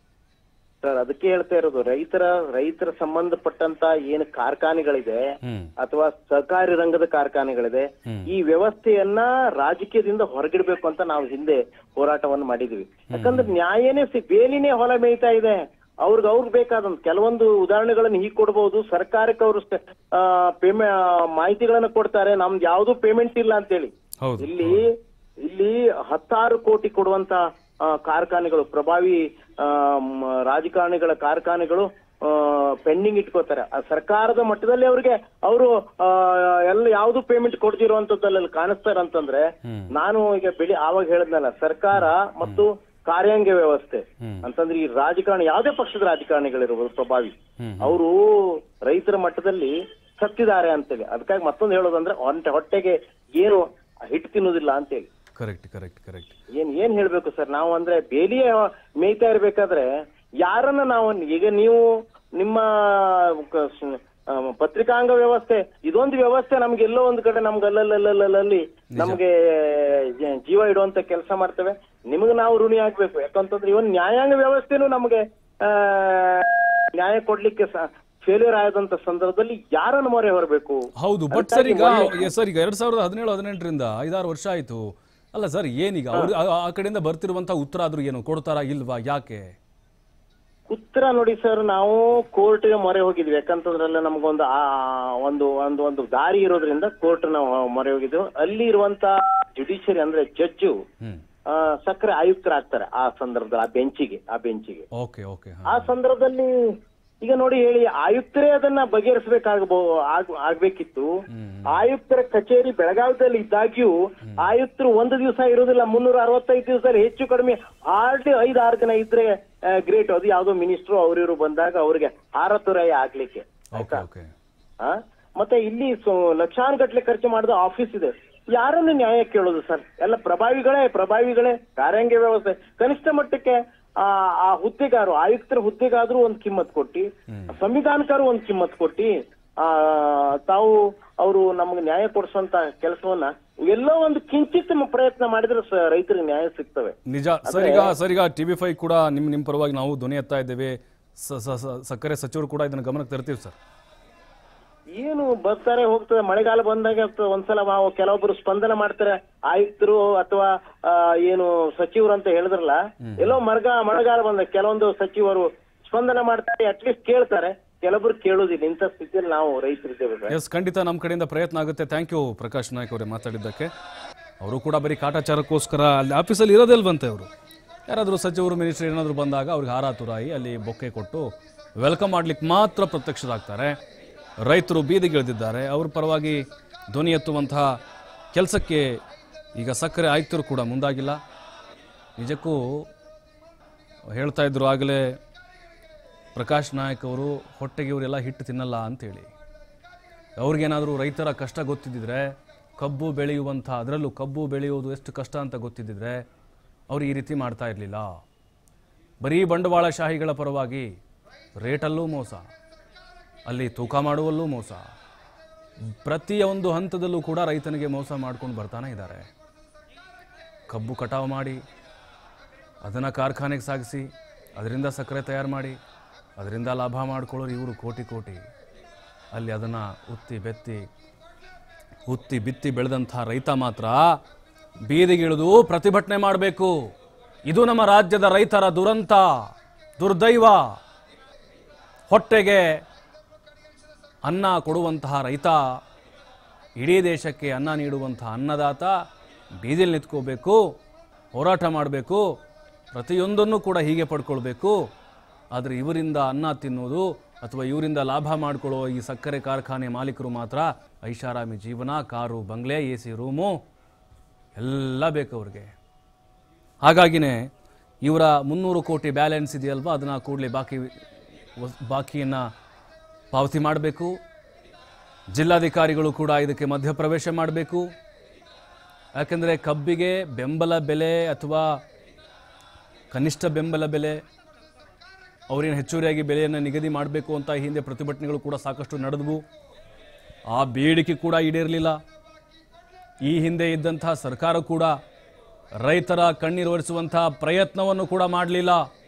ಸರ್ ಅದಕ್ಕೆ ಹೇಳ್ತಾ ಇರೋದು ರೈತರ ರೈತರ ಸಂಬಂಧಪಟ್ಟಂತ ಏನು ಕಾರ್ಖಾನೆಗಳಿದೆ ಹ್ಮ್ ಅಥವಾ ಸಹಕಾರಿ ರಂಗದ ಕಾರ್ಖಾನೆಗಳಿದೆ ಈ ವ್ಯವಸ್ಥೆಯನ್ನ ರಾಜಕೀಯದಿಂದ ಹೊರಗಿಡ್ಬೇಕು ಅಂತ ನಾವು ಹಿಂದೆ ಹೋರಾಟವನ್ನು ಮಾಡಿದ್ವಿ ಯಾಕಂದ್ರೆ ನ್ಯಾಯನೇ ಸಿ ಬೇಲಿನೇ ಹೊಲ ಮೇಯ್ತಾ ಇದೆ ಅವ್ರಿಗೆ ಅವ್ರಿಗೆ ಬೇಕಾದಂತ ಕೆಲವೊಂದು ಉದಾಹರಣೆಗಳನ್ನ ಹೀಗೆ ಕೊಡ್ಬೋದು ಸರ್ಕಾರಕ್ಕೆ ಅವರು ಪೇಮೆ ಮಾಹಿತಿಗಳನ್ನ ಕೊಡ್ತಾರೆ ನಮ್ದು ಯಾವ್ದು ಪೇಮೆಂಟ್ ಇಲ್ಲ ಅಂತೇಳಿ ಹೌದು ಇಲ್ಲಿ ಇಲ್ಲಿ ಹತ್ತಾರು ಕೋಟಿ ಕೊಡುವಂತ ಆ, ಕಾರ್ಖಾನೆಗಳು ಪ್ರಭಾವಿ ಆ, ಮ್, ರಾಜಕಾರಣಿಗಳ ಕಾರ್ಖಾನೆಗಳು ಪೆಂಡಿಂಗ್ ಇಟ್ಕೋತಾರೆ ಆ ಸರ್ಕಾರದ ಮಟ್ಟದಲ್ಲಿ ಅವ್ರಿಗೆ ಅವರು ಎಲ್ಲ ಯಾವ್ದು ಪೇಮೆಂಟ್ ಕೊಡ್ತಿರುವಂತದ್ದಲ್ಲಿ ಕಾಣಿಸ್ತಾರೆ ಅಂತಂದ್ರೆ ನಾನು ಈಗ ಬೆಳಿ ಆವಾಗ ಹೇಳಿದ್ನಲ್ಲ ಸರ್ಕಾರ ಮತ್ತು ಕಾರ್ಯಾಂಗ ವ್ಯವಸ್ಥೆ ಅಂತಂದ್ರೆ ಈ ರಾಜಕಾರಣಿ ಯಾವುದೇ ಪಕ್ಷದ ರಾಜಕಾರಣಿಗಳಿರ್ಬೋದು ಪ್ರಭಾವಿ ಅವರು ರೈತರ ಮಟ್ಟದಲ್ಲಿ ಸತ್ತಿದ್ದಾರೆ ಅಂತೇಳಿ ಅದಕ್ಕಾಗಿ ಮತ್ತೊಂದು ಹೇಳೋದಂದ್ರೆ ಹೊಟ್ಟೆ ಹೊಟ್ಟೆಗೆ ಏನು ಹಿಟ್ಟು ತಿನ್ನೋದಿಲ್ಲ ಅಂತೇಳಿ ಕರೆಕ್ಟ್ ಕರೆಕ್ಟ್ ಕರೆಕ್ಟ್ ಏನ್ ಏನ್ ಹೇಳ್ಬೇಕು ಸರ್ ನಾವು ಅಂದ್ರೆ ಬೇಲಿಯೇ ಮೇಯ್ತಾ ಇರ್ಬೇಕಾದ್ರೆ ಯಾರನ್ನ ನಾವು ಈಗ ನೀವು ನಿಮ್ಮ ಕ- ಸ- ಆ, ಪತ್ರಿಕಾಂಗ ವ್ಯವಸ್ಥೆ ಇದೊಂದು ವ್ಯವಸ್ಥೆ ನಮ್ಗೆ ಎಲ್ಲೋ ಒಂದ್ ಕಡೆ ನಮ್ಗೆ ಅಲ್ಲಲ್ಲಲ್ಲಲ್ಲಿ ನಮ್ಗೆ ಜ- ಜೀವ ಇಡುವಂತ ಕೆಲಸ ಮಾಡ್ತೇವೆ ನಿಮಗೆ ನಾವು ಋಣಿ ಆಗ್ಬೇಕು ಯಾಕಂತಂದ್ರೆ ಇವನ್ ನ್ಯಾಯಾಂಗ ವ್ಯವಸ್ಥೆನೂ ನಮ್ಗೆ ಆ ನ್ಯಾಯ ಕೊಡ್ಲಿಕ್ಕೆ ಫೇಲ್ಯೂರ್ ಆದಂತ ಸಂದರ್ಭದಲ್ಲಿ ಯಾರನ್ನ ಮೊರೆ ಹೊರಬೇಕು ಹೌದು ಬಟ್ ಸರ್ ಈಗ ಸರ್ ಈಗ ಎರಡ್ ಸಾವಿರದ ಹದಿನೇಳು ಹದಿನೆಂಟರಿಂದ ಐದಾರು ವರ್ಷ ಆಯ್ತು ಅಲ್ಲ ಸರ್ ಏನೀಗ ಅವ್ರು ಆ- ಆ ಕಡೆಯಿಂದ ಬರ್ತಿರುವಂತ ಉತ್ತರ ಆದ್ರೂ ಏನು ಕೊಡ್ತಾರಾ ಇಲ್ವಾ ಯಾಕೆ ಉತ್ತರ ನೋಡಿ ಸರ್ ನಾವು ಕೋರ್ಟ್ಗೆ ಮೊರೆ ಹೋಗಿದ್ವಿ ಯಾಕಂತಂದ್ರಲ್ಲ ನಮ್ಗೊಂದು ಆ ಒಂದು ಒಂದು ಒಂದು ದಾರಿ ಇರೋದ್ರಿಂದ ಕೋರ್ಟ್ ನಾವು ಮೊರೆ ಹೋಗಿದ್ವಿ ಅಲ್ಲಿ ಇರುವಂತ ಜುಡಿಷಿಯರಿ ಅಂದ್ರೆ ಜಡ್ಜು ಹ್ಮ್ ಸಕ್ಕರೆ ಆಯುಕ್ತರಾಗ್ತಾರೆ ಆ ಸಂದರ್ಭದಲ್ಲಿ ಆ ಬೆಂಚಿಗೆ ಆ ಬೆಂಚಿಗೆ ಓಕೆ ಓಕೆ ಆ ಸಂದರ್ಭದಲ್ಲಿ ಈಗ ನೋಡಿ ಹೇಳಿ ಆಯುಕ್ತರೇ ಅದನ್ನ ಬಗೆಹರಿಸಬೇಕಾಗಬೋ ಆಗ್- ಆಗ್ಬೇಕಿತ್ತು ಆಯುಕ್ತರ ಕಚೇರಿ ಬೆಳಗಾವಿದಲ್ಲಿ ಇದ್ದಾಗ್ಯೂ ಆಯುಕ್ತರು ಒಂದು ದಿವಸ ಇರೋದಿಲ್ಲ ಮುನ್ನೂರ ಅರವತ್ತೈದು ದಿವಸದಲ್ಲಿ ಹೆಚ್ಚು ಕಡಿಮೆ ಹಾರ್ಡ್ಲಿ ಐದು ಆರು ದಿನ ಇದ್ರೆ ಗ್ರೇಟ್ ಅದು ಯಾವ್ದೋ ಮಿನಿಸ್ಟ್ರು ಅವ್ರಿವ್ರು ಬಂದಾಗ ಅವ್ರಿಗೆ ಹಾರತುರಾಯ ಆಗ್ಲಿಕ್ಕೆ ಓಕೆ ಓಕೆ ಆ? ಮತ್ತೆ ಇಲ್ಲಿ ಸೊ- ಲಕ್ಷಾನ್ ಗಟ್ಲೆ ಖರ್ಚು ಮಾಡಿದ ಆಫೀಸ್ ಇದೆ ಯಾರನ್ನು ನ್ಯಾಯ ಕೇಳೋದು ಸರ್ ಎಲ್ಲ ಪ್ರಭಾವಿಗಳೇ ಪ್ರಭಾವಿಗಳೇ ಕಾರ್ಯಾಂಗ ವ್ಯವಸ್ಥೆ ಕನಿಷ್ಠ ಮಟ್ಟಕ್ಕೆ ಆ ಆ ಹುದ್ದೆಗಾರು ಆಯುಕ್ತರ ಹುದ್ದೆಗಾದ್ರೂ ಒಂದ್ ಕಿಮ್ಮತ್ ಕೊಟ್ಟಿ ಸಂವಿಧಾನಕಾರು ಒಂದ್ ಕಿಮ್ಮತ್ ಕೊಟ್ಟಿ ಆ ತಾವು ಅವರು ನಮ್ಗೆ ನ್ಯಾಯ ಕೊಡಿಸುವಂತ ಕೆಲಸವನ್ನ ಎಲ್ಲೋ ಒಂದು ಕಿಂಚಿತ್ ಪ್ರಯತ್ನ ಮಾಡಿದ್ರೆ ಸ- ರೈತರಿಗೆ ನ್ಯಾಯ ಸಿಗ್ತವೆ ನಿಜ ಸರ್ ಈಗ ಸರ್ ಈಗ ಟಿ ವಿ ಫೈ ಕೂಡ ನಿಮ್ ನಿಮ್ ಪರವಾಗಿ ನಾವು ಧ್ವನಿ ಎತ್ತಾ ಇದ್ದೇವೆ ಸ- ಸ- ಸ- ಸಕ್ಕರೆ ಸಚಿವರು ಕೂಡ ಇದನ್ನ ಗಮನಕ್ಕೆ ತರ್ತೀವಿ ಸರ್ ಏನು ಬರ್ತಾರೆ ಹೋಗ್ತದೆ ಮಳೆಗಾಲ ಬಂದಾಗ ಆಗ್ತದೆ. ಒಂದ್ಸಲ ನಾವು ಕೆಲವೊಬ್ರು ಸ್ಪಂದನ ಮಾಡ್ತಾರೆ ಆಯುಕ್ತರು ಅಥವಾ ಆ, ಏನು ಸಚಿವರು ಅಂತ ಹೇಳಿದ್ರಲ್ಲ ಎಲ್ಲೋ ಮರಗ ಮಳೆಗಾಲ ಬಂದಾಗ ಕೆಲವೊಂದು ಸಚಿವರು ಸ್ಪಂದನ ಮಾಡ್ತಾರೆ ಅಟ್ಲೀಸ್ಟ್ ಕೇಳ್ತಾರೆ ಕೆಲವೊಬ್ರು ಕೇಳೋದಿಲ್ಲ ಇಂಥ ಸ್ಥಿತಿಯಲ್ಲಿ ನಾವು ರೈತರಿದ್ದೇವೆ ಸರ್. ಎಸ್ ಖಂಡಿತ ನಮ್ಮ ಕಡೆಯಿಂದ ಪ್ರಯತ್ನ ಆಗುತ್ತೆ ಥ್ಯಾಂಕ್ ಯು ಪ್ರಕಾಶ್ ನಾಯ್ಕ್ ಅವರೇ ಮಾತಾಡಿದ್ದಕ್ಕೆ ಅವರು ಕೂಡ ಬರೀ ಕಾಟಾಚಾರಕ್ಕೋಸ್ಕರ ಅಲ್ಲಿ ಆಫೀಸಲ್ಲಿ ಇರೋದಿಲ್ವಂತೆ ಅವರು ಯಾರಾದರೂ ಸಚಿವರು ಮಿನಿಸ್ಟರ್ ಏನಾದರೂ ಬಂದಾಗ ಅವ್ರಿಗೆ ಹಾರ ತುರಾಯಿ ಅಲ್ಲಿ ಬೊಕ್ಕೆ ಕೊಟ್ಟು ವೆಲ್ಕಮ್ ಮಾಡ್ಲಿಕ್ಕೆ ಮಾತ್ರ ಪ್ರತ್ಯಕ್ಷರಾಗ್ತಾರೆ ರೈತರು ಬೀದಿಗಿಳಿದಿದ್ದಾರೆ ಅವ್ರ ಪರವಾಗಿ ಧ್ವನಿ ಎತ್ತುವಂತಹ ಕೆಲಸಕ್ಕೆ ಈಗ ಸಕ್ಕರೆ ಆಯುಕ್ತರು ಕೂಡ ಮುಂದಾಗಿಲ್ಲ ನಿಜಕ್ಕೂ ಹೇಳ್ತಾ ಇದ್ರು ಆಗಲೇ ಪ್ರಕಾಶ್ ನಾಯಕ್ ಅವರು ಹೊಟ್ಟೆಗೆ ಇವರೆಲ್ಲ ಹಿಟ್ಟು ತಿನ್ನಲ್ಲ ಅಂತೇಳಿ ಅವ್ರಿಗೇನಾದರೂ ರೈತರ ಕಷ್ಟ ಗೊತ್ತಿದ್ದಿದ್ರೆ ಕಬ್ಬು ಬೆಳೆಯುವಂಥ ಅದರಲ್ಲೂ ಕಬ್ಬು ಬೆಳೆಯುವುದು ಎಷ್ಟು ಕಷ್ಟ ಅಂತ ಗೊತ್ತಿದ್ದಿದ್ರೆ ಅವ್ರು ಈ ರೀತಿ ಮಾಡ್ತಾ ಇರಲಿಲ್ಲ ಬರೀ ಬಂಡವಾಳಶಾಹಿಗಳ ಪರವಾಗಿ ರೇಟಲ್ಲೂ ಮೋಸ ಅಲ್ಲಿ ತೂಕ ಮಾಡುವಲ್ಲೂ ಮೋಸ ಪ್ರತಿಯೊಂದು ಹಂತದಲ್ಲೂ ಕೂಡ ರೈತನಿಗೆ ಮೋಸ ಮಾಡ್ಕೊಂಡು ಬರ್ತಾನೆ ಇದ್ದಾರೆ ಕಬ್ಬು ಕಟಾವು ಮಾಡಿ ಅದನ್ನು ಕಾರ್ಖಾನೆಗೆ ಸಾಗಿಸಿ ಅದರಿಂದ ಸಕ್ಕರೆ ತಯಾರು ಮಾಡಿ ಅದರಿಂದ ಲಾಭ ಮಾಡ್ಕೊಳ್ಳೋರು ಇವರು ಕೋಟಿ ಕೋಟಿ ಅಲ್ಲಿ ಅದನ್ನು ಉತ್ತಿ ಬೆತ್ತಿ ಉತ್ತಿ ಬಿತ್ತಿ ಬೆಳೆದಂಥ ರೈತ ಮಾತ್ರ ಬೀದಿಗಿಳಿದು ಪ್ರತಿಭಟನೆ ಮಾಡಬೇಕು ಇದು ನಮ್ಮ ರಾಜ್ಯದ ರೈತರ ದುರಂತ ದುರ್ದೈವ ಹೊಟ್ಟೆಗೆ ಅನ್ನ ಕೊಡುವಂತಹ ರೈತ ಇಡೀ ದೇಶಕ್ಕೆ ಅನ್ನ ನೀಡುವಂತಹ ಅನ್ನದಾತ ಬೀದಿಲಿ ನಿಂತ್ಕೋಬೇಕು ಹೋರಾಟ ಮಾಡಬೇಕು ಪ್ರತಿಯೊಂದನ್ನು ಕೂಡ ಹೀಗೆ ಪಡ್ಕೊಳ್ಬೇಕು ಆದರೆ ಇವರಿಂದ ಅನ್ನ ತಿನ್ನೋದು ಅಥವಾ ಇವರಿಂದ ಲಾಭ ಮಾಡ್ಕೊಳ್ಳೋ ಈ ಸಕ್ಕರೆ ಕಾರ್ಖಾನೆ ಮಾಲೀಕರು ಮಾತ್ರ ಐಷಾರಾಮಿ ಜೀವನ ಕಾರು ಬಂಗ್ಲೆ ಎ ಸಿ ರೂಮು ಎಲ್ಲ ಬೇಕು ಅವ್ರಿಗೆ ಹಾಗಾಗಿನೇ ಇವರ ಮುನ್ನೂರು ಕೋಟಿ ಬ್ಯಾಲೆನ್ಸ್ ಇದೆಯಲ್ವಾ ಅದನ್ನು ಕೂಡಲೇ ಬಾಕಿ ವಸ್- ಬಾಕಿಯನ್ನು ಪಾವತಿ ಮಾಡಬೇಕು ಜಿಲ್ಲಾಧಿಕಾರಿಗಳು ಕೂಡ ಇದಕ್ಕೆ ಮಧ್ಯಪ್ರವೇಶ ಮಾಡಬೇಕು ಯಾಕೆಂದರೆ ಕಬ್ಬಿಗೆ ಬೆಂಬಲ ಬೆಲೆ ಅಥವಾ ಕನಿಷ್ಠ ಬೆಂಬಲ ಬೆಲೆ ಅವರೇನು ಹೆಚ್ಚುವರಿಯಾಗಿ ಬೆಲೆಯನ್ನು ನಿಗದಿ ಮಾಡಬೇಕು ಅಂತ ಈ ಹಿಂದೆ ಪ್ರತಿಭಟನೆಗಳು ಕೂಡ ಸಾಕಷ್ಟು ನಡೆದವು ಆ ಬೇಡಿಕೆ ಕೂಡ ಈಡೇರಲಿಲ್ಲ ಈ ಹಿಂದೆ ಇದ್ದಂತಹ ಸರ್ಕಾರ ಕೂಡ ರೈತರ ಕಣ್ಣೀರೊರೆಸುವಂತಹ ಪ್ರಯತ್ನವನ್ನು ಕೂಡ ಮಾಡಲಿಲ್ಲ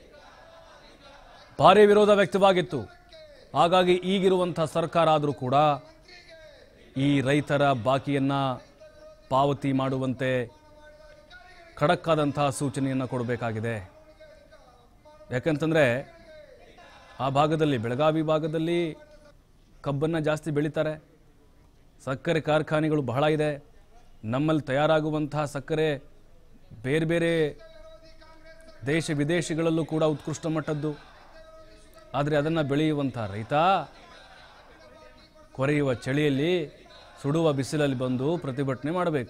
ಭಾರಿ ವಿರೋಧ ವ್ಯಕ್ತವಾಗಿತ್ತು ಹಾಗಾಗಿ ಈಗಿರುವಂಥ ಸರ್ಕಾರ ಆದರೂ ಕೂಡ ಈ ರೈತರ ಬಾಕಿಯನ್ನು ಪಾವತಿ ಮಾಡುವಂತೆ ಖಡಕ್ಕಾದಂತಹ ಸೂಚನೆಯನ್ನು ಕೊಡಬೇಕಾಗಿದೆ ಯಾಕಂತಂದರೆ ಆ ಭಾಗದಲ್ಲಿ ಬೆಳಗಾವಿ ಭಾಗದಲ್ಲಿ ಕಬ್ಬನ್ನು ಜಾಸ್ತಿ ಬೆಳೀತಾರೆ ಸಕ್ಕರೆ ಕಾರ್ಖಾನೆಗಳು ಬಹಳ ಇದೆ ನಮ್ಮಲ್ಲಿ ತಯಾರಾಗುವಂತಹ ಸಕ್ಕರೆ ಬೇರೆ ಬೇರೆ ದೇಶ ವಿದೇಶಗಳಲ್ಲೂ ಕೂಡ ಉತ್ಕೃಷ್ಟ ಮಟ್ಟದ್ದು ಆದರೆ ಅದನ್ನು ಬೆಳೆಯುವಂಥ ರೈತ ಕೊರೆಯುವ ಚಳಿಯಲ್ಲಿ ಸುಡುವ ಬಿಸಿಲಲ್ಲಿ ಬಂದು ಪ್ರತಿಭಟನೆ ಮಾಡಬೇಕು